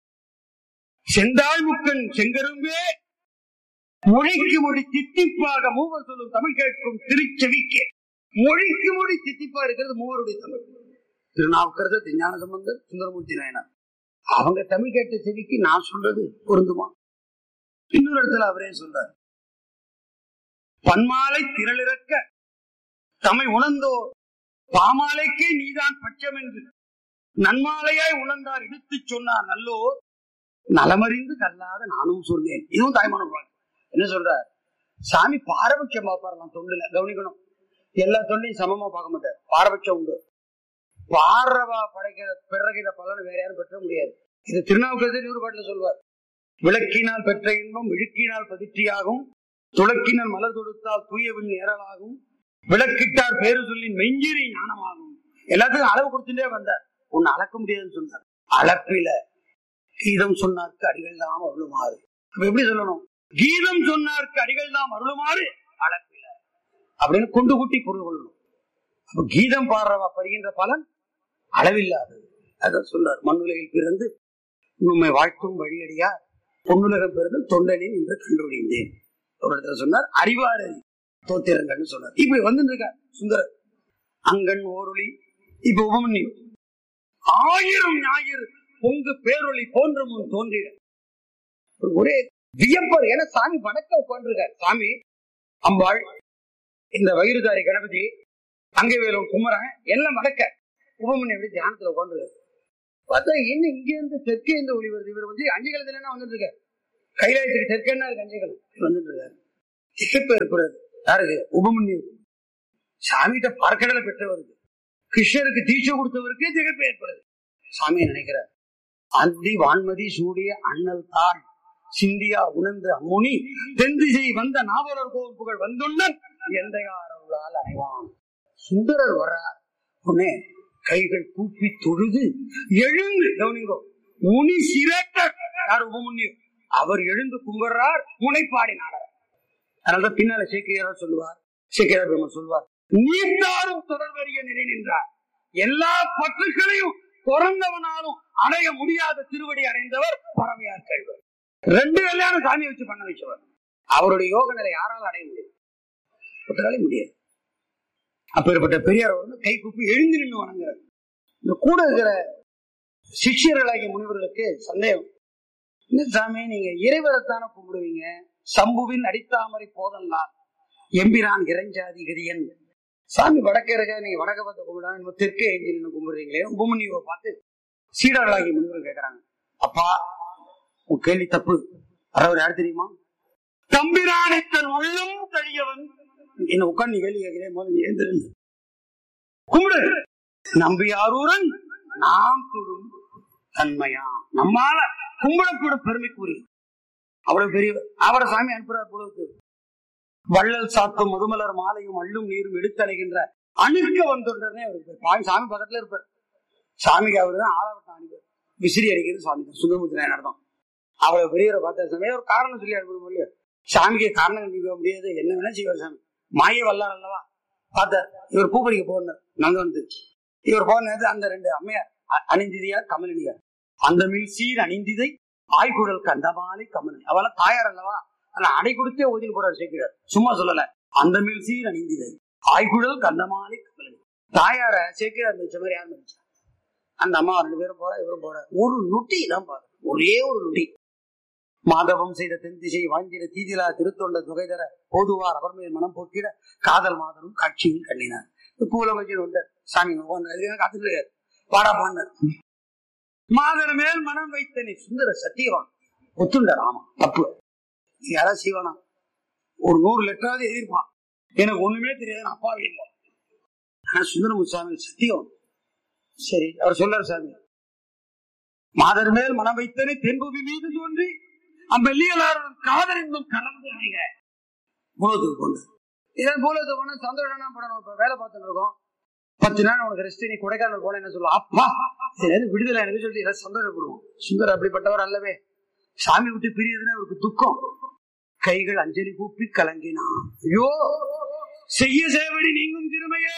செந்தாய் முக்கன் செங்கரும்பே மொழிக்கு மொழி தித்திப்பாக மூவர் சொல்லும் தமிழ் கேட்கும் திருச்செவிக்கு மொழிக்கு மொழி தித்திப்பா இருக்கிறது மூவருடைய தமிழ் திருநாவுக்கரசர் திருஞான சம்பந்தர் சுந்தரமூர்த்தி நாயனார் அவங்க தமிழ் கேட்ட செவிக்கு நான் சொல்றது பொருந்துமா இன்னொரு இடத்துல அவரே சொல்றார் பன்மாலை திரளிறக்க தம்மை உணர்ந்தோர் பாமாலைக்கே நீதான் பட்சம் என்று நன்மாலையாய் உணர்ந்தார் எடுத்துச் சொன்னார் நல்லோர் நலமறிந்து கல்லாத நானும் சொன்னேன் இதுவும் தாய்மான வாழ்க்கை என்ன சொல்றார் சாமி பாரபட்சம் பார்ப்பாரலாம் தொண்டுல கவனிக்கணும் எல்லா தொண்டையும் சமமா பார்க்க மாட்டார் பாரபட்சம் உண்டு பாரவா படைக்கிற பிறகிற பலன் வேற யாரும் பெற்ற முடியாது இது திருநாவுக்கரசர் நூறு பாட்டுல சொல்வார் விளக்கினால் பெற்ற இன்பம் இழுக்கினால் பதிர்ச்சியாகும் துளக்கினால் மலர் தொடுத்தால் தூயவின் நேரலாகும் விளக்கிட்டார் பேரு சொல்லி மெஞ்சிரி ஞானமாகும் எல்லாத்துக்கும் அளவு கொடுத்துட்டே வந்தார் உன்னை அளக்க முடியாதுன்னு சொன்னார் அளப்பில கீதம் சொன்னார்க்கு அடிகள் தாம் அருளுமாறு அப்ப எப்படி சொல்லணும் கீதம் சொன்னார்க்கு அடிகள் தாம் அருளுமாறு அளப்பில அப்படின்னு கொண்டு கூட்டி பொருள் கொள்ளணும் அப்ப கீதம் பாடுறவா பருகின்ற பலன் அளவில்லாதது அதான் சொல்றார் மண்ணுலகில் பிறந்து உண்மை வாழ்த்தும் வழியடியா பொன்னுலகம் பிறந்து தொண்டனின் என்று கண்டுபிடிந்தேன் ஒரு இடத்துல சொன்னார் அறிவாறு தோத்திரங்கள்னு சொன்னார் இப்படி வந்து இருக்கார் சுந்தரர் அங்கன் ஓரொளி இப்ப உபமன்யு ஆயிரம் ஞாயிறு பொங்கு பேரொளி போன்ற முன் தோன்றிய ஒரே வியப்பர் என சாமி வணக்க உட்கார்ந்துருக்கார் சாமி அம்பாள் இந்த வயிறுதாரி கணபதி அங்கே வேலும் குமரன் எல்லாம் வடக்க உபமணி அப்படி தியானத்துல உட்காந்துருக்காரு பார்த்தா என்ன இங்க இருந்து தெற்கே இருந்து ஒளி வருது இவர் வந்து அஞ்சு காலத்துல வந்துட்டு இருக்காரு கைலாயத்துக்கு தெற்கன்னா கஞ்சைகள் வந்துட்டு இருக்காரு திகைப்பு ஏற்படுறது யாருக்கு உபமன்யு சாமிகிட்ட பார்க்கடலை பெற்றவருக்கு கிருஷ்ணருக்கு தீட்சை கொடுத்தவருக்கே திகைப்பு ஏற்படுது சாமி நினைக்கிறார் அந்தி வான்மதி சூடிய அண்ணல் தாள் சிந்தியா உணர்ந்த அம்முனி தென் திசை வந்த நாவலர் கோப்புகள் வந்துள்ளன் எந்தையாரவர்களால் அடைவான் சுந்தரர் வர்றார் உடனே கைகள் கூப்பி தொழுது எழுந்து கவனிங்கோ முனி சிரட்ட யார் உபமுன்னி அவர் எழுந்து கும்பிடுறார் முனைப்பாடினார் அதனாலதான் பின்னால சேக்கியார் சொல்லுவார் சேக்கியார் பெருமாள் சொல்லுவார் நீத்தாரும் தொடர்வறிய நிலை நின்றார் எல்லா பற்றுகளையும் பிறந்தவனாலும் அடைய முடியாத திருவடி அடைந்தவர் பரமையார் கல்வர் ரெண்டு கல்யாணம் சாமி வச்சு பண்ண வச்சவர் அவருடைய யோக நிலை யாரால அடைய முடியும் ஒருத்தராலே முடியாது அப்பேற்பட்ட பெரியார் வந்து கை கூப்பி எழுந்து நின்று வணங்குறார் இந்த கூட இருக்கிற சிஷ்யர்களாகிய முனிவர்களுக்கு சந்தேகம் என்ன சாமி நீங்க இறைவரத்தான கும்பிடுவீங்க சம்புவின் அடித்தாமரை போதல்லாம் எம்பிரான் இறைஞ்சாதி கரியன் சாமி வடக்க இருக்க நீங்க வடக்க பார்த்து கும்பிடா நம்ம தெற்கே எஞ்சி நின்று கும்பிடுறீங்களே உபமணியை பார்த்து சீடர்களாகிய முனிவர்கள் கேட்கறாங்க அப்பா உன் கேள்வி தப்பு அவர் யார் தெரியுமா தம்பிரானை தன் உள்ளம் தழியவன் என்ன உட்கார்ந்து நீ கேள்வி கேட்கிறேன் முதல்ல நீ எழுந்திருந்து கும்பிடு நம்பியாரூரன் நாம் தொடும் தன்மையா நம்மால கும்பிடப்படும் பெருமைக்குரிய அவ்வளவு பெரிய அவரை சாமி அனுப்புறார் புலவுக்கு வள்ளல் சாத்தும் முதுமலர் மாலையும் அள்ளும் நீரும் எடுத்தலைகின்ற அணுக்க வந்துடுறனே அவருக்கு சாமி சாமி பக்கத்துல இருப்பார் சாமிக்கு அவரு தான் ஆளவட்டம் அணிவார் விசிறி அடிக்கிறது சாமி தான் சுந்தரமூர்த்தி நாயனார் தான் அவ்வளவு பெரியவரை பார்த்த சமயம் ஒரு காரணம் சொல்லி அனுப்பணும் இல்லையா சாமிக்கு காரணம் கண்டிப்பா முடியாது என்ன வேணா செய்வார் சாமி மாய வல்லார் அல்லவா பார்த்தார் இவர் பூ பறிக்க போனார் நாங்க வந்து இவர் போனது அந்த ரெண்டு அம்மையார் அ- அணிந்திதையார் கமலினியார் அந்த மில் சீர் அணிந்திதை ஆய்குழல் கந்தமாலை கமலி அவெல்லாம் தாயார் அல்லவா ஆனா அடை கொடுத்தே ஓதின்னு போறாரு சேர்க்கிறார் சும்மா சொல்லல அந்த மில் சீர் அணிந்திதை ஆய்குழல் கந்தமாலை கமலி தாயார சேர்க்கிறார் மிச்ச மாதிரி யார் மதிச்சா அந்த அம்மா ரெண்டு பேரும் போறா இவரும் போற ஒரு நுட்டி தான் பாரு ஒரே ஒரு நுட்டி மாதவம் செய்த தென் திசை வாங்கிட தீதிலா திருத்தொண்ட தொகைதர போதுவார் அவர் மேல் மனம் போக்கிட காதல் மாதரும் காட்சியில் கண்ணினார் பூல வச்சு வந்தார் சாமி காத்துட்டு பாடா பாண்டார் மாதர் மேல் மனம் வைத்த நீ சுந்தர சத்தியவான் ஒத்துண்டார் ஆமா தப்பு நீ யாராவது செய்வானா ஒரு நூறு லெட்டராவது எழுதியிருப்பான் எனக்கு ஒண்ணுமே தெரியாது நான் அப்பா இல்லை ஆனா சுந்தரமுசாமி சத்தியம் சரி அவர் சொல்றாரு சாமி மாதர் மேல் மனம் வைத்தனை தென்புவி மீது தோன்றி அம்பெல்லியலாருடன் காதல் இன்னும் கலந்து அணைக மூலத்துக்கு கொண்டு இதன் மூலத்துக்கு கொண்டு சந்தோஷம் படணும் இப்ப வேலை பார்த்துட்டு இருக்கோம் பத்து நாள் உனக்கு ரெஸ்ட் நீ கொடைக்கானல் போன என்ன சொல்லுவோம் அப்பா சரி அது விடுதலை எனக்கு சொல்லி எல்லாம் சந்தோஷப்படுவோம் சுந்தர் அப்படிப்பட்டவர் அல்லவே சாமி விட்டு பிரியதுன்னா அவருக்கு துக்கம் கைகள் அஞ்சலி கூப்பி கலங்கினான் ஐயோ செய்ய சேவடி நீங்கும் திருமையே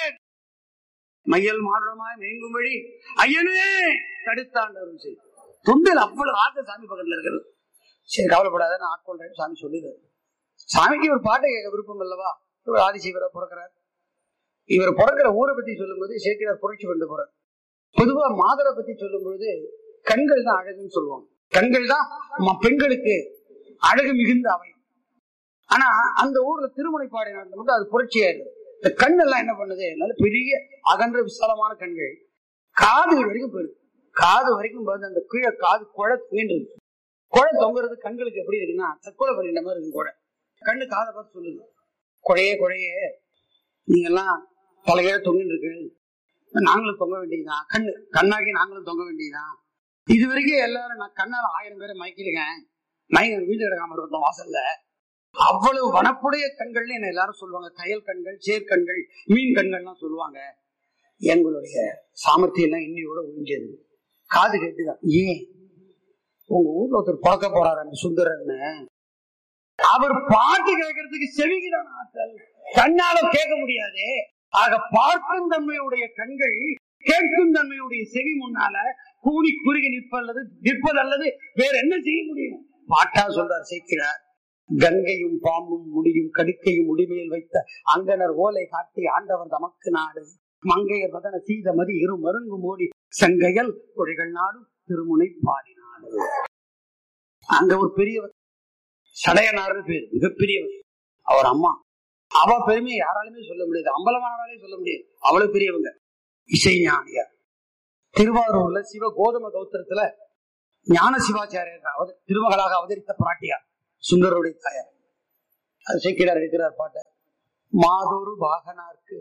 மையல் மாறுடமாய் மேங்கும் வழி ஐயனே தடுத்தாண்டவரும் செய் தொண்டில் அவ்வளவு ஆத்த சாமி பக்கத்துல இருக்கிறது சரி கவலைப்படாத நான் ஆட்கொள்றேன் சாமி சொல்லிடுறாரு சாமிக்கு ஒரு பாட்டை கேட்க விருப்பம் அல்லவா இவர் ஆதிசீவரா பிறக்கிறார் இவர் பிறக்கிற ஊரை பத்தி சொல்லும்போது சேக்கிரார் புரட்சி பண்ண போறார் பொதுவா மாதரை பத்தி சொல்லும் பொழுது கண்கள் தான் அழகுன்னு சொல்லுவாங்க கண்கள் தான் ம- பெண்களுக்கு அழகு மிகுந்த அவயம் ஆனா அந்த ஊர்ல திருமுனைப்பாடி நாட்டில் மட்டும் அது புரட்சியாயிருது இந்த கண்ணெல்லாம் என்ன பண்ணுது நல்ல பெரிய அகன்ற விசாலமான கண்கள் காது வரைக்கும் போயிருக்கு காது வரைக்கும் போது அந்த கீழே காது குழ தீண்டுது குழை தொங்குறது கண்களுக்கு எப்படி இருக்குன்னா தற்கொலை பண்ணிட்ட மாதிரி இருக்கு குழை கண்ணு காதை பார்த்து சொல்லுது குழையே குழையே நீங்க எல்லாம் தலைகீழ தொங்கிட்டு இருக்கு நாங்களும் தொங்க வேண்டியதுதான் கண்ணு கண்ணாக்கி நாங்களும் தொங்க வேண்டியதுதான் இது வரைக்கும் எல்லாரும் நான் கண்ணால ஆயிரம் பேரை மயக்கிருக்கேன் மயங்க வீடு கிடக்காம இருக்கோம் வாசல்ல அவ்வளவு வனப்புடைய கண்கள்னு என்ன எல்லாரும் சொல்லுவாங்க கயல் கண்கள் சேர்க்கண்கள் மீன் கண்கள்லாம் சொல்லுவாங்க எங்களுடைய சாமர்த்தியம் எல்லாம் இன்னையோட ஒழிஞ்சது காது கேட்டுதான் ஏன் உங்க ஊர்ல ஒருத்தர் பிறக்க போறாரு அந்த சுந்தரன்னு அவர் பாட்டு கேட்கறதுக்கு செவிகிறான் ஆற்றல் கண்ணால கேட்க முடியாது ஆக பார்க்கும் தன்மையுடைய கண்கள் கேட்கும் தன்மையுடைய செவி முன்னால கூடி குறுகி நிற்பல்லது நிற்பது அல்லது வேற என்ன செய்ய முடியும் பாட்டா சொல்றார் சேர்க்கிறார் கங்கையும் பாம்பும் முடியும் கடுக்கையும் முடிமையில் வைத்த அங்கனர் ஓலை காட்டி ஆண்டவர் தமக்கு நாடு மங்கையர் மதன சீதமதி இரு மருங்கு மூடி செங்கையல் குழிகள் நாடும் திருமுனை பாடி நாடு அங்க ஒரு பெரியவர் சடையனார்னு பேர் மிகப்பெரியவர் அவர் அம்மா அவ பெருமையை யாராலுமே சொல்ல முடியாது அம்பலமானாலே சொல்ல முடியாது அவ்வளவு பெரியவங்க இசை ஞானியார் திருவாரூர்ல சிவ கோதம கௌத்திரத்துல ஞான சிவாச்சாரியர் அவத- திருமகளாக அவதரித்த பிராட்டியார் சுந்தரருடைய தாயார் அது சேக்கிடார் இருக்கிறார் பாட்ட மாதொரு பாகனார்க்கு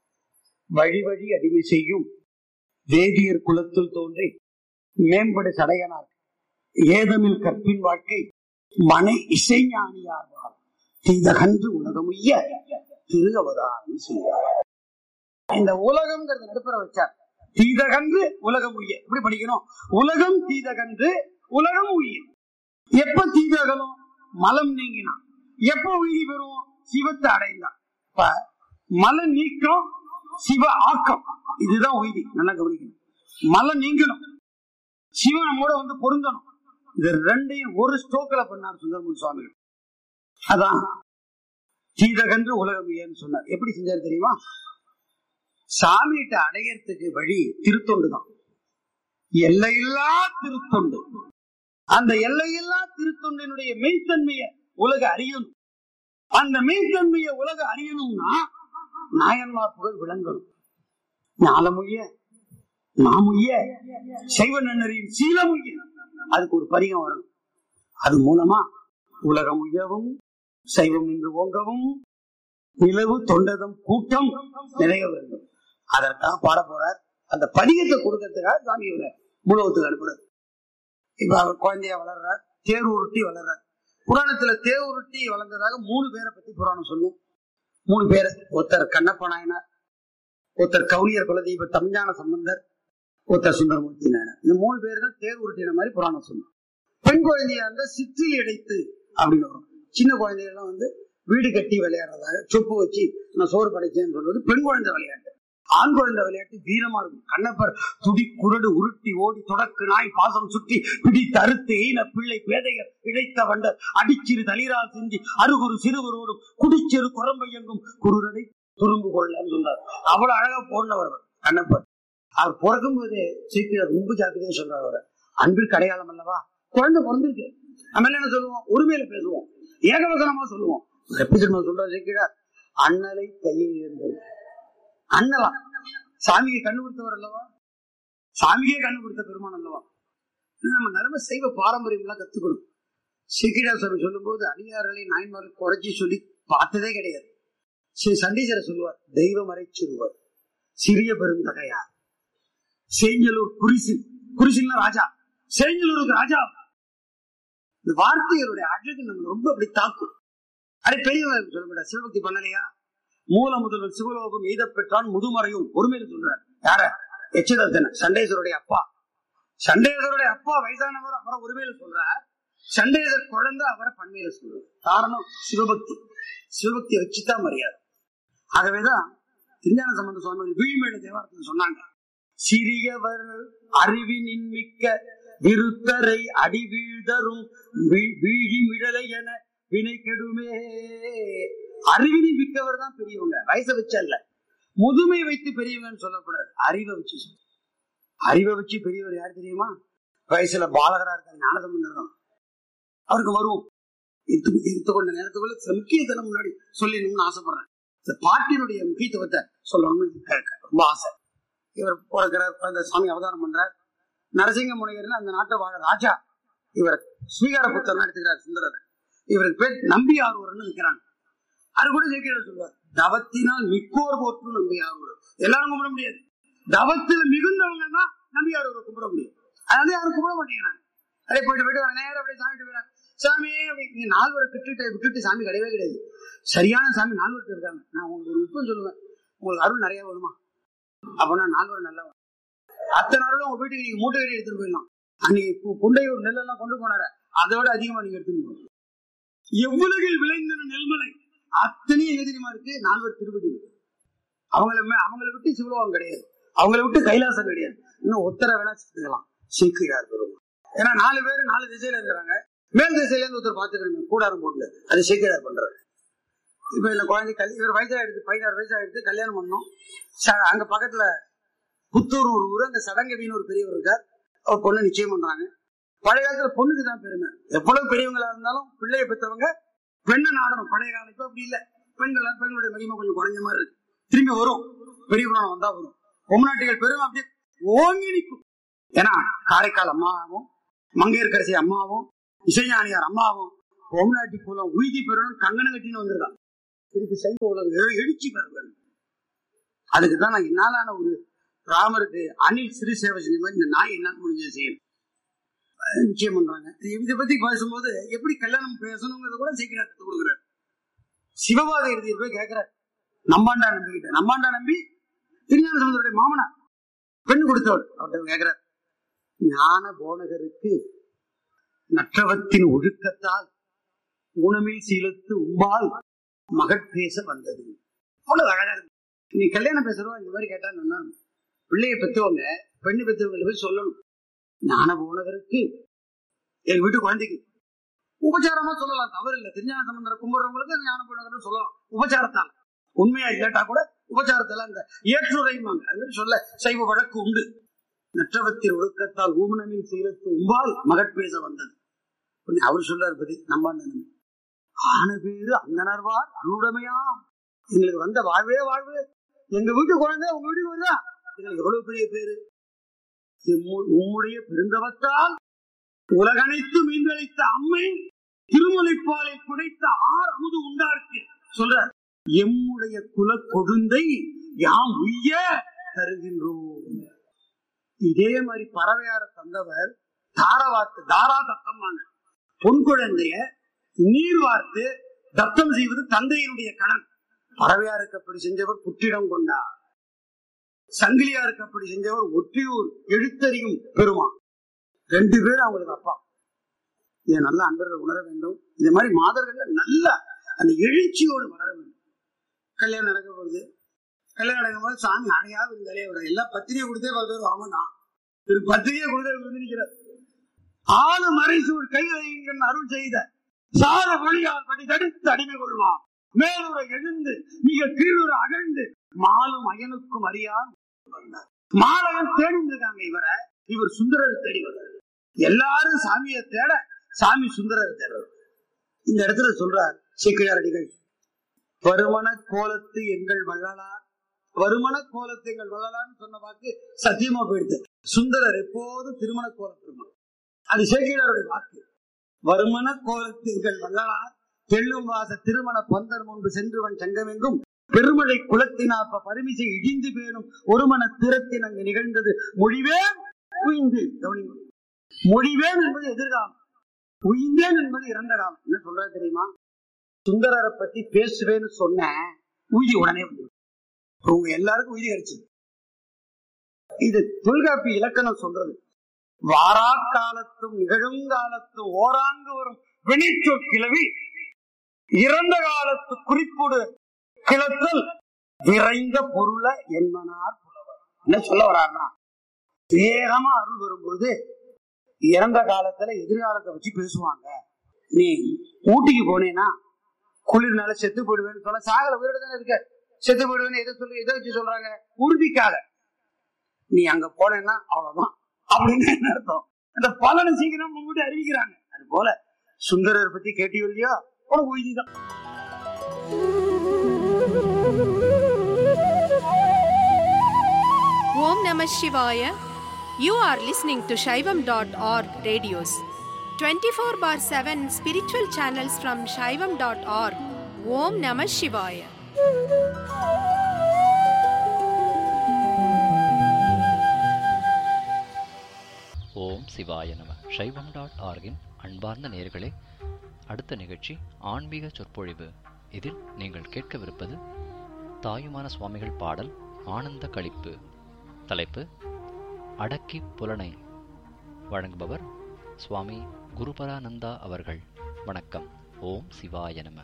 வழி வழி அடிமை செய்யும் வேதியர் குலத்தில் தோன்றி மேம்படு சடையனார் ஏதமில் கற்பின் வாழ்க்கை மனை இசைஞானியார்வார் தீதகன்று உலகமுய்ய திரு அவதாரம் செய்தார் இந்த உலகம்ங்கிறத நடுப்புற வச்சார் தீதகன்று உலகம் உய்ய எப்படி படிக்கணும் உலகம் தீதகன்று உலகம் உய்ய எப்ப தீதகலும் மலம் நீங்கினான் எப்ப உயிரி பெறும் சிவத்தை அடைந்தான் இப்ப மல நீக்கம் சிவ ஆக்கம் இதுதான் உயிரி நல்லா கவனிக்கணும் மலம் நீங்கணும் சிவன் நம்மோட வந்து பொருந்தணும் இது ரெண்டையும் ஒரு ஸ்டோக்கில் பண்ணார் சுந்தரமூர்த்தி சுவாமிகள் அதான் தீதகன்று உலகம் ஏன்னு சொன்னார் எப்படி செஞ்சாரு தெரியுமா சாமிகிட்ட அடையறதுக்கு வழி திருத்தொண்டு தான் எல்லையில்லா திருத்தொண்டு அந்த எல்லையில்லா திருத்தொண்டினுடைய மெய்த்தன்மையை உலக அறியணும் அந்த மெய்த்தன்மையை உலக அறியணும்னா நாயன்மார் புகழ் விளங்கணும் ஞானமுய்ய நாமுய்ய சைவ நன்னரின் சீலமுய்ய அதுக்கு ஒரு பரிகம் வரணும் அது மூலமா உலகம் உய்யவும் சைவம் நின்று ஓங்கவும் நிலவு தொண்டதம் கூட்டம் நிறைய வேண்டும் அதற்காக பாட போறார் அந்த பதிகத்தை கொடுக்கறதுக்காக சாமி இவரை மூலவத்துக்கு அனுப்புறாரு இப்ப அவர் குழந்தையா வளர்றார் தேர் உருட்டி வளர்றார் புராணத்துல தேர் உருட்டி வளர்ந்ததாக மூணு பேரை பத்தி புராணம் சொல்லும் மூணு பேர் ஒருத்தர் கண்ணப்ப நாயனார் ஒருத்தர் கவுனியர் குலதீப தம்ஞான சம்பந்தர் ஒருத்தர் சுந்தரமூர்த்தி நாயனார் இந்த மூணு பேர் தான் தேர் உருட்டின மாதிரி புராணம் சொல்லும் பெண் குழந்தையா இருந்தா சிற்றில் இடைத்து அப்படின்னு வரும் சின்ன குழந்தைகள்லாம் வந்து வீடு கட்டி விளையாடுறதாக சொப்பு வச்சு நான் சோறு படைச்சேன்னு சொல்றது பெண் குழந்தை விளையாட்டு ஆண் குழந்தை விளையாட்டு வீரமா இருக்கும் கண்ணப்பர் துடி குரடு உருட்டி ஓடி தொடக்கு நாய் பாசம் சுற்றி பிடி தருத்து ஈன பிள்ளை பேதையர் இழைத்த வண்டர் அடிச்சிறு தளிரால் சிந்தி அருகுரு சிறுவரோடும் குடிச்சிறு குரம்பையங்கும் குருரடை துரும்பு கொள்ளன்னு சொன்னார் அவ்வளவு அழகா போனவர் அவர் கண்ணப்பர் அவர் பிறக்கும் போது சீக்கிரம் ரொம்ப ஜாக்கிரதையா சொல்றாரு அவர் அன்பிற்கு அடையாளம் அல்லவா குழந்தை பிறந்திருக்கு நம்ம என்ன சொல்லுவோம் உரிமையில பேசுவோம் ஏகவசனமா சொல்லுவோம் எப்படி தெரியுமா சொல்றாரு சீக்கிரம் அண்ணலை கையில் இருந்தது அண்ணலாம் சாமிக்கு கண்ணு கொடுத்தவர் அல்லவா சாமிக்கே கண்ணு கொடுத்த பெருமான் அல்லவா நம்ம நிலைமை செய்வ பாரம்பரியம் எல்லாம் கத்துக்கணும் சீக்கிரா சாமி சொல்லும் போது அடியார்களை நாயன்மார்கள் குறைச்சி சொல்லி பார்த்ததே கிடையாது ஸ்ரீ சண்டீசரை சொல்லுவார் தெய்வம் அரைச்சிருவார் சிறிய பெருந்தகையார் சேஞ்சலூர் குரிசில் குரிசில்னா ராஜா சேஞ்சலூருக்கு ராஜா இந்த வார்த்தைகளுடைய அழகு நம்ம ரொம்ப அப்படி தாக்கும் அரை பெரியவங்க சொல்ல முடியாது சிவபக்தி பண்ணலையா மூல முதல்வன் சிவலோகம் எய்த பெற்றான் முதுமறையும் ஒருமையில சொல்றார் யார எச்சிதத்தன சண்டேஸ்வருடைய அப்பா சண்டேஸ்வருடைய அப்பா வயசானவர் அவரை ஒருமையில சொல்றார் சண்டேசர் குழந்தை அவரை பண்மையில சொல்றார் காரணம் சிவபக்தி சிவபக்தியை வச்சுதான் மரியாதை ஆகவேதான் திருஞான சம்பந்த சுவாமி வீழ்மேடு தேவாரத்தில் சொன்னாங்க சிறியவர் அறிவினின் மிக்க விருத்தரை அடி வீழ்தரும் வீ- வீழி மிடலை என வினை கெடுமே அறிவினை மிக்கவர் தான் பெரியவங்க வயசை வச்சு அல்ல முதுமை வைத்து பெரியவங்கன்னு சொல்லக்கூடாது அறிவை வச்சு சொல்லு. அறிவை வச்சு பெரியவர் யார் தெரியுமா வயசுல பாலகரா இருக்காரு ஞானசம்பந்தர் தான் அவருக்கு வரும் எடுத்து- எடுத்துக்கொண்ட நேரத்துக்குள்ள சில முக்கியத்தனம் முன்னாடி சொல்லணும்னு ஆசைப்படுறேன் இந்த பாட்டினுடைய முக்கியத்துவத்தை சொல்லணும்னு க- க- ரொம்ப ஆசை இவர் பிறக்கிறார் பிறந்த சாமி அவதாரம் பண்றார் நரசிங்க முனையர்னு அந்த நாட்டை வாழ ராஜா இவர் ஸ்வீகார புத்தகம் எடுத்துக்கிறார் சுந்தரர் இவருக்கு பேர் நம்பி ஆர்வர்னு இருக்கிறாங்க அது கூட ஜெயிக்கிறார் சொல்லுவார் தவத்தினால் மிக்கோர் போற்றும் நம்பி ஆர்வர் எல்லாரும் கும்பிட முடியாது தவத்தில் மிகுந்தவங்க தான் நம்பி ஆர்வரை கும்பிட முடியும் அதனால யாரும் கும்பிட மாட்டேங்கிறாங்க அதே போயிட்டு போயிட்டு வர நேரம் அப்படியே சாமி போயிடறாங்க சாமி அப்படி நீங்க நால்வரை விட்டுட்டு விட்டுட்டு சாமி கிடையவே கிடையாது சரியான சாமி நால்வருக்கு இருக்காங்க நான் உங்களுக்கு ஒரு நுட்பம் சொல்லுவேன் உங்களுக்கு அருள் நிறைய வருமா அப்படின்னா நால்வர் நல்லவன் அத்தனை அருளும் உங்க வீட்டுக்கு நீங்க மூட்டை கட்டி எடுத்துட்டு போயிடலாம் அன்னைக்கு பு- புண்டையூர் நெல்லெல்லாம் கொண்டு போனார அதோட அதிகமா நீங்க எடுத்துட்டு போகணும் எவ்வளவில் விளைந்தன நெல்மலை அத்தனையும் எங்க தெரியுமா இருக்கு நால்வர் திருவடி அவங்கள மே- அவங்கள விட்டு சிவலோகம் கிடையாது அவங்கள விட்டு கைலாசம் கிடையாது இன்னும் ஒத்தரை வேணா சேர்த்துக்கலாம் சீக்கிரம் பெருமாள் ஏன்னா நாலு பேர் நாலு திசையில இருக்கிறாங்க மேல் திசையில இருந்து ஒருத்தர் பாத்துக்கணும் கூடாரம் போட்டு அது சீக்கிரம் பண்றாரு இப்ப இந்த குழந்தை கல் இவர் வயசாயிடுது பதினாறு வயசாயிடுது கல்யாணம் பண்ணோம் ச- அங்க பக்கத்துல புத்தூர் ஒரு ஊர் அங்க சடங்கவின்னு ஒரு பெரியவர் இருக்கார் அவர் பொண்ணு நிச்சயம் பண்றாங்க பழைய காலத்துல பொண்ணுக்கு தான் பெருமை எவ்வளவு பெரியவங்களா இருந்தாலும் பிள்ளைய பெற்றவங்க பெண்ணை நாடணும் பழைய காலம் இப்ப அப்படி இல்ல பெண்கள் பெண்களுடைய மகிமை கொஞ்சம் குறைஞ்ச மாதிரி இருக்கு திரும்பி வரும் பெரிய புராணம் வந்தா வரும் பொம்நாட்டிகள் பெருமை அப்படியே ஓங்கி நிற்கும் ஏன்னா காரைக்கால் அம்மாவும் மங்கையர்கரசி அம்மாவும் இசைஞானியார் அம்மாவும் ஓம்நாட்டி குலம் உய்தி பெறணும் கங்கணம் கட்டின்னு வந்திருக்கான் திருப்பி சைவ உலகம் எழு- எழுச்சி பெற வேண்டும் அதுக்கு தான் நான் என்னாலான ஒரு ராமருக்கு அணில் சிறு சேவை செஞ்ச மாதிரி இந்த நாய் என்ன முடிஞ்சது செய்யணும் அஹ் நிச்சயம் பண்றாங்க இதை பத்தி பேசும்போது எப்படி கல்யாணம் பேசணுங்கிறத கூட சீக்கிரம் கற்றுக் கொடுக்குறாரு சிவபாத இறுதியில் போய் கேட்கிறார் நம்பாண்டா நம்பி கிட்ட நம்பாண்டா நம்பி திருஞான சமுதருடைய மாமனார் பெண் கொடுத்தவர் அவர்கிட்ட கேட்கிறார் ஞான போனகருக்கு நற்றவத்தின் ஒழுக்கத்தால் ஊனமில் சீலத்து உம்பால் மகட்பேச வந்தது அவ்வளவு அழகா இருக்கு நீ கல்யாணம் பேசுறோம் இந்த மாதிரி கேட்டா நல்லா இருக்கும். பிள்ளைய பெற்றவங்க பெண்ணு பெற்றவங்களை போய் சொல்லணும் ஞான போனகருக்கு எங்க வீட்டு குழந்தைக்கு உபச்சாரமா சொல்லலாம் தவறு இல்லை திருஞான சம்பந்தர கும்பிடுறவங்களுக்கு ஞான போனகர்னு சொல்லலாம் உபச்சாரத்தால் உண்மையா இல்லாட்டா கூட உபச்சாரத்துல அந்த ஏற்றுரைமாங்க அது மாதிரி சொல்ல சைவ வழக்கு உண்டு நற்றவத்தின் ஒழுக்கத்தால் ஊமனமின் சீலத்து உம்பால் மகட்பேச வந்தது உடனே அவர் சொல்றாரு பதி நம்பாண்ட ஆன பேரு அங்கனர்வார் அருளுடைமையாம் எங்களுக்கு வந்த வாழ்வே வாழ்வு எங்க வீட்டு குழந்தை உங்க வீட்டுக்கு வருதா எங்களுக்கு எவ்வளவு பெரிய பேரு எம்மு- உம்முடைய பெருந்தவத்தால் உலகனைத்து மீண்டளித்த அம்மை திருமுலைப்பாலை குடைத்த ஆர் அமுது உண்டாருக்கு சொல்ற எம்முடைய குல கொழுந்தை யாம் உய்ய தருகின்றோம் இதே மாதிரி பறவையார தந்தவர் தாரவாத்து தாரா தத்தம்மாங்க பொன் குழந்தைய நீர் வார்த்து தத்தம் செய்வது தந்தையினுடைய கணன் பறவையாருக்கு அப்படி செஞ்சவர் புற்றிடம் கொண்டார் சங்கிலியாருக்கு அப்படி செஞ்சவர் ஒற்றியூர் எழுத்தறியும் பெருமான் ரெண்டு பேரும் அவங்களுக்கு அப்பா இதை நல்ல அன்பர்கள் உணர வேண்டும் இந்த மாதிரி மாதர்கள் நல்ல அந்த எழுச்சியோடு வளர வேண்டும் கல்யாணம் நடக்க போகுது கல்யாணம் நடக்கும் போது சாமி அணையா இருந்தாலே வர எல்லாம் பத்திரிகை கொடுத்தே பல பேர் வாங்கலாம் ஒரு பத்திரிகை கொடுத்தே வந்து நிற்கிறார் ஆளு மறைசூர் கைதையின் அருள் செய்த சார வழியால் படி தடுத்து அடிமை கொள்வான் மேலுரை எழுந்து மிக கீழுற அகழ்ந்து மாலும் அயனுக்கும் அறியான் வந்தார் மாலகன் தேடிந்திருக்காங்க இவரை இவர் சுந்தரரை தேடி வர்றாரு எல்லாரும் சாமியை தேட சாமி சுந்தரரை தேடுறாரு இந்த இடத்துல சொல்றார் சேக்கிழாரடிகள் வருமன கோலத்து எங்கள் வள்ளலார் வருமன கோலத்து எங்கள் வள்ளலார்னு சொன்ன வாக்கு சத்தியமா போயிடுது சுந்தரர் எப்போதும் திருமண கோலத்திருமான் அது சேக்கிழாருடைய வாக்கு வருமன கோலத்து எங்கள் வள்ளலார் தெள்ளும் வாச திருமண பந்தர் முன்பு சென்றுவன் சங்கமெங்கும் பெருமழை குலத்தினாப்ப பரிமிசை இடிந்து பேணும் ஒருமன திறத்தின் அங்கு நிகழ்ந்தது மொழிவேன் உயிந்து கவனிங்க மொழிவேன் என்பது எதிர்காலம் உயிந்தேன் என்பது இறந்த காலம் என்ன சொல்றது தெரியுமா சுந்தரரை பத்தி பேசுவேன்னு சொன்ன உயிதி உடனே வந்து உங்க எல்லாருக்கும் உயிதி கிடைச்சது இது தொல்காப்பி இலக்கணம் சொல்றது வாரா காலத்தும் நிகழுங்காலத்தும் ஓராங்கு வரும் வினைச்சொற் கிளவி இறந்த காலத்து குறிப்போடு கிளத்தல் விரைந்த பொருள என்பனார் புலவர் என்ன சொல்ல வர்றாருன்னா வேகமா அருள் வரும்பொழுது இறந்த காலத்துல எதிர்காலத்தை வச்சு பேசுவாங்க நீ ஊட்டிக்கு போனேன்னா குளிர்னால செத்து போயிடுவேன்னு சொன்ன சாகல உயிரோட தானே இருக்க செத்து போயிடுவேன்னு எதை சொல்லி எதை வச்சு சொல்றாங்க உறுதிக்காக நீ அங்க போனேன்னா அவ்வளவுதான் அப்படின்னு என்ன அர்த்தம் அந்த பலனை சீக்கிரம் முன்கூட்டி அறிவிக்கிறாங்க அது போல சுந்தரர் பத்தி கேட்டியோ இல்லையோ உனக்கு உறுதிதான் Om Namah Shivaya. You are listening to Shaivam.org radios. 24 bar 7 spiritual channels from Shaivam.org. Om Namah Shivaya. ஓம் சிவாய நம சைவம் டாட் ஆர்கின் அன்பார்ந்த நேயர்களே அடுத்த நிகழ்ச்சி ஆன்மீக சொற்பொழிவு இதில் நீங்கள் கேட்கவிருப்பது தாயுமான சுவாமிகள் பாடல் ஆனந்த களிப்பு தலைப்பு அடக்கி புலனை வழங்குபவர் சுவாமி குருபரானந்தா அவர்கள் வணக்கம் ஓம் சிவாய நம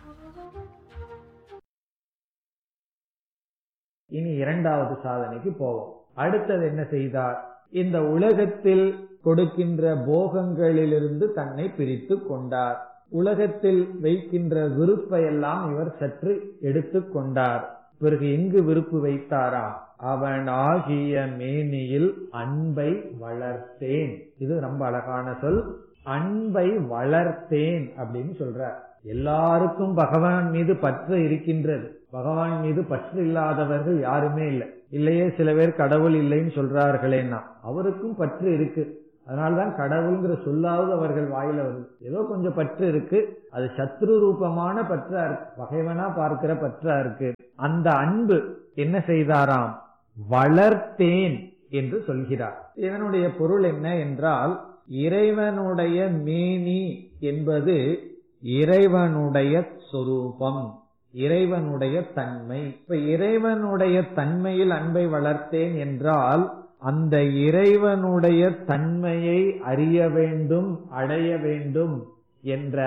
இனி இரண்டாவது சாதனைக்கு போவோம் அடுத்தது என்ன செய்தார் இந்த உலகத்தில் கொடுக்கின்ற போகங்களிலிருந்து தன்னை பிரித்து கொண்டார் உலகத்தில் வைக்கின்ற விருப்பை எல்லாம் இவர் சற்று எடுத்துக் கொண்டார் பிறகு எங்கு விருப்பு வைத்தாரா அவன் ஆகிய மேனியில் அன்பை வளர்த்தேன் இது ரொம்ப அழகான சொல் அன்பை வளர்த்தேன் அப்படின்னு சொல்றார் எல்லாருக்கும் பகவான் மீது பற்று இருக்கின்றது பகவான் மீது பற்று இல்லாதவர்கள் யாருமே இல்லை இல்லையே சில பேர் கடவுள் இல்லைன்னு சொல்றார்களேன்னா அவருக்கும் பற்று இருக்கு அதனால்தான் கடவுள்ங்கிற சொல்லாவது அவர்கள் வாயில வருது ஏதோ கொஞ்சம் பற்று இருக்கு அது சத்ரு ரூபமான பற்றா இருக்கு பகைவனா பார்க்கிற பற்றா இருக்கு அந்த அன்பு என்ன செய்தாராம் வளர்த்தேன் என்று சொல்கிறார் இதனுடைய பொருள் என்ன என்றால் இறைவனுடைய மேனி என்பது இறைவனுடைய சொரூபம் இறைவனுடைய தன்மை இப்ப இறைவனுடைய தன்மையில் அன்பை வளர்த்தேன் என்றால் அந்த இறைவனுடைய தன்மையை அறிய வேண்டும் அடைய வேண்டும் என்ற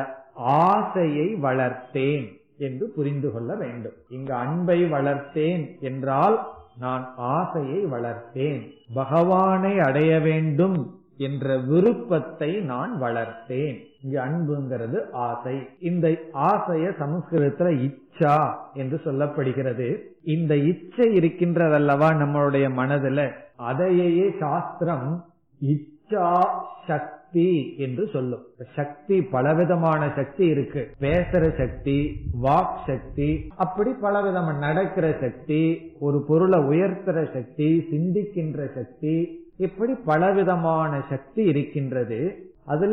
ஆசையை வளர்த்தேன் என்று புரிந்து கொள்ள வேண்டும் இங்கு அன்பை வளர்த்தேன் என்றால் நான் ஆசையை வளர்த்தேன் பகவானை அடைய வேண்டும் என்ற விருப்பத்தை நான் வளர்த்தேன் இங்கு அன்புங்கிறது ஆசை இந்த ஆசைய சமஸ்கிருதத்துல இச்சா என்று சொல்லப்படுகிறது இந்த இச்சை இருக்கின்றதல்லவா நம்மளுடைய மனதுல அதையே சாஸ்திரம் இச்சா சக்தி என்று சொல்லும் சக்தி பலவிதமான சக்தி இருக்கு பேசுற சக்தி வாக் சக்தி அப்படி பலவிதமான நடக்கிற சக்தி ஒரு பொருளை உயர்த்துற சக்தி சிந்திக்கின்ற சக்தி இப்படி பலவிதமான சக்தி இருக்கின்றது அதுல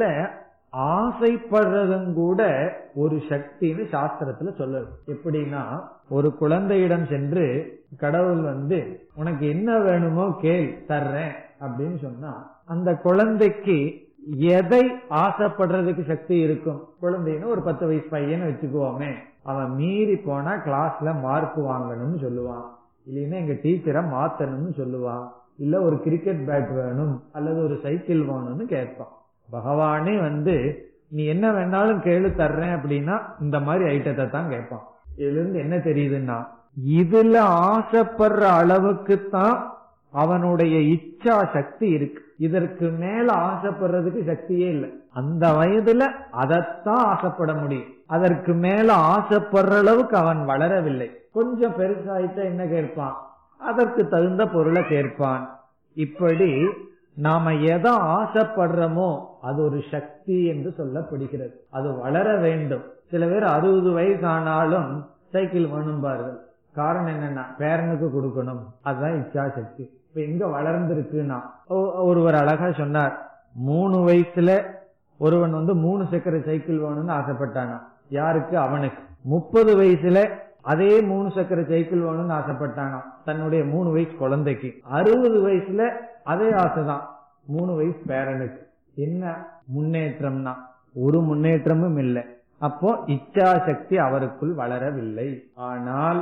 ஆசைப்படுறதும் கூட ஒரு சக்தின்னு சாஸ்திரத்துல சொல்லுது எப்படின்னா ஒரு குழந்தையிடம் சென்று கடவுள் வந்து உனக்கு என்ன வேணுமோ கேள் தர்றேன் அப்படின்னு சொன்னா அந்த குழந்தைக்கு எதை ஆசைப்படுறதுக்கு சக்தி இருக்கும் குழந்தைன்னு ஒரு பத்து வயசு பையனை வச்சுக்குவோமே அவன் மீறி போனா கிளாஸ்ல மார்க் வாங்கணும்னு சொல்லுவான் இல்லைன்னா எங்க டீச்சரை மாத்தணும்னு சொல்லுவான் இல்ல ஒரு கிரிக்கெட் பேட் வேணும் அல்லது ஒரு சைக்கிள் வேணும்னு கேட்பான் பகவானே வந்து நீ என்ன வேணாலும் கேளு தர்றேன் அப்படின்னா இந்த மாதிரி ஐட்டத்தை தான் கேட்பான் இதுல இருந்து என்ன தெரியுதுன்னா இதுல ஆசைப்படுற அளவுக்கு தான் அவனுடைய இச்சா சக்தி இருக்கு இதற்கு மேல ஆசைப்படுறதுக்கு சக்தியே இல்லை அந்த வயதுல அதைத்தான் ஆசைப்பட முடியும் அதற்கு மேல ஆசைப்படுற அளவுக்கு அவன் வளரவில்லை கொஞ்சம் பெருசாயிட்ட என்ன கேட்பான் அதற்கு தகுந்த பொருளை கேட்பான் இப்படி நாம எதை ஆசைப்படுறோமோ அது ஒரு சக்தி என்று சொல்லப்படுகிறது அது வளர வேண்டும் சில பேர் அறுபது வயசு ஆனாலும் சைக்கிள் வேணும்பார்கள் காரணம் என்னன்னா பேரனுக்கு கொடுக்கணும் அதுதான் இச்சா சக்தி இப்ப எங்க வளர்ந்துருக்குன்னா ஒருவர் அழகா சொன்னார் மூணு வயசுல ஒருவன் வந்து மூணு சக்கர சைக்கிள் வேணும்னு ஆசைப்பட்டானா யாருக்கு அவனுக்கு முப்பது வயசுல அதே மூணு சக்கர சைக்கிள் வேணும்னு ஆசைப்பட்டானா தன்னுடைய மூணு வயசு குழந்தைக்கு அறுபது வயசுல அதே ஆசைதான் மூணு வயசு பேரனுக்கு என்ன முன்னேற்றம்னா ஒரு முன்னேற்றமும் இல்லை அப்போ இச்சா சக்தி அவருக்குள் வளரவில்லை ஆனால்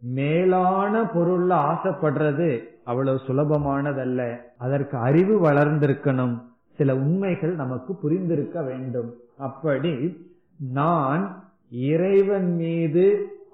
மேலான பொருள்ல ஆசைப்படுறது அவ்வளவு சுலபமானதல்ல அதற்கு அறிவு வளர்ந்திருக்கணும் சில உண்மைகள் நமக்கு புரிந்திருக்க வேண்டும் அப்படி நான் இறைவன் மீது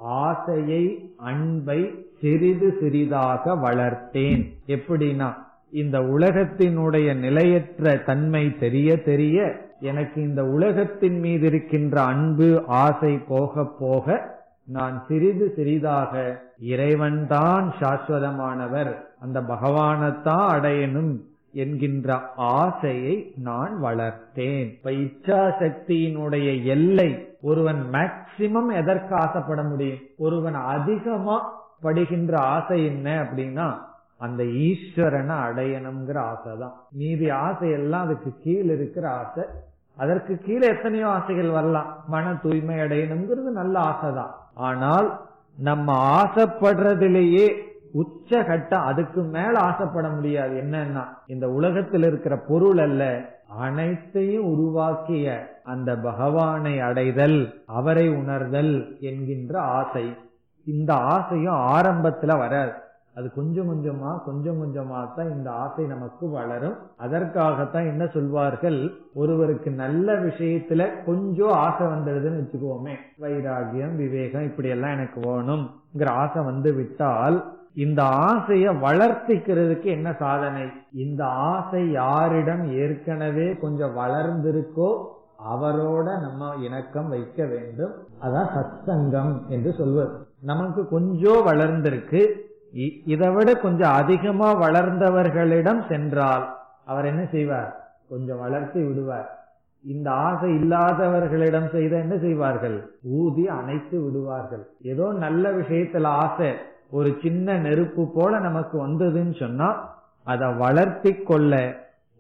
ஆசையை அன்பை சிறிது சிறிதாக வளர்த்தேன் எப்படின்னா இந்த உலகத்தினுடைய நிலையற்ற தன்மை தெரிய தெரிய எனக்கு இந்த உலகத்தின் மீது இருக்கின்ற அன்பு ஆசை போக போக நான் சிறிது சிறிதாக இறைவன்தான் சாஸ்வதமானவர் அந்த பகவானைத்தான் அடையணும் என்கின்ற ஆசையை நான் வளர்த்தேன் இப்ப இச்சா சக்தியினுடைய எல்லை ஒருவன் மேக்சிமம் எதற்கு ஆசைப்பட முடியும் ஒருவன் அதிகமா படுகின்ற ஆசை என்ன அப்படின்னா அந்த ஈஸ்வரனை அடையணுங்கிற ஆசை தான் மீதி ஆசை எல்லாம் அதுக்கு கீழே இருக்கிற ஆசை அதற்கு கீழே எத்தனையோ ஆசைகள் வரலாம் மன தூய்மை அடையணுங்கிறது நல்ல ஆசை தான் ஆனால் நம்ம ஆசைப்படுறதிலேயே உச்சகட்டம் அதுக்கு மேல ஆசைப்பட முடியாது என்னன்னா இந்த உலகத்தில் இருக்கிற பொருள் அல்ல அனைத்தையும் உருவாக்கிய அந்த பகவானை அடைதல் அவரை உணர்தல் என்கின்ற ஆசை இந்த ஆசையும் ஆரம்பத்துல வராது அது கொஞ்சம் கொஞ்சமா கொஞ்சம் கொஞ்சமா தான் இந்த ஆசை நமக்கு வளரும் அதற்காகத்தான் என்ன சொல்வார்கள் ஒருவருக்கு நல்ல விஷயத்துல கொஞ்சம் ஆசை வந்துடுதுன்னு வச்சுக்குவோமே வைராகியம் விவேகம் இப்படி எல்லாம் எனக்கு வேணும்ங்கிற ஆசை வந்து விட்டால் இந்த ஆசைய வளர்த்திக்கிறதுக்கு என்ன சாதனை இந்த ஆசை யாரிடம் ஏற்கனவே கொஞ்சம் வளர்ந்திருக்கோ அவரோட நம்ம இணக்கம் வைக்க வேண்டும் அதான் சத்சங்கம் என்று சொல்வது நமக்கு கொஞ்சம் வளர்ந்திருக்கு இதை விட கொஞ்சம் அதிகமா வளர்ந்தவர்களிடம் சென்றால் அவர் என்ன செய்வார் கொஞ்சம் வளர்த்தி விடுவார் இந்த ஆசை இல்லாதவர்களிடம் செய்த என்ன செய்வார்கள் ஊதி அணைத்து விடுவார்கள் ஏதோ நல்ல விஷயத்துல ஆசை ஒரு சின்ன நெருப்பு போல நமக்கு வந்ததுன்னு சொன்னா அதை வளர்த்தி கொள்ள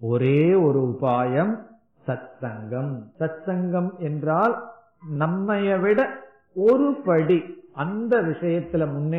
ஒரே ஒரு உபாயம் சத்சங்கம் சத்சங்கம் என்றால் நம்மைய விட ஒரு படி அந்த விஷயத்துல முன்னே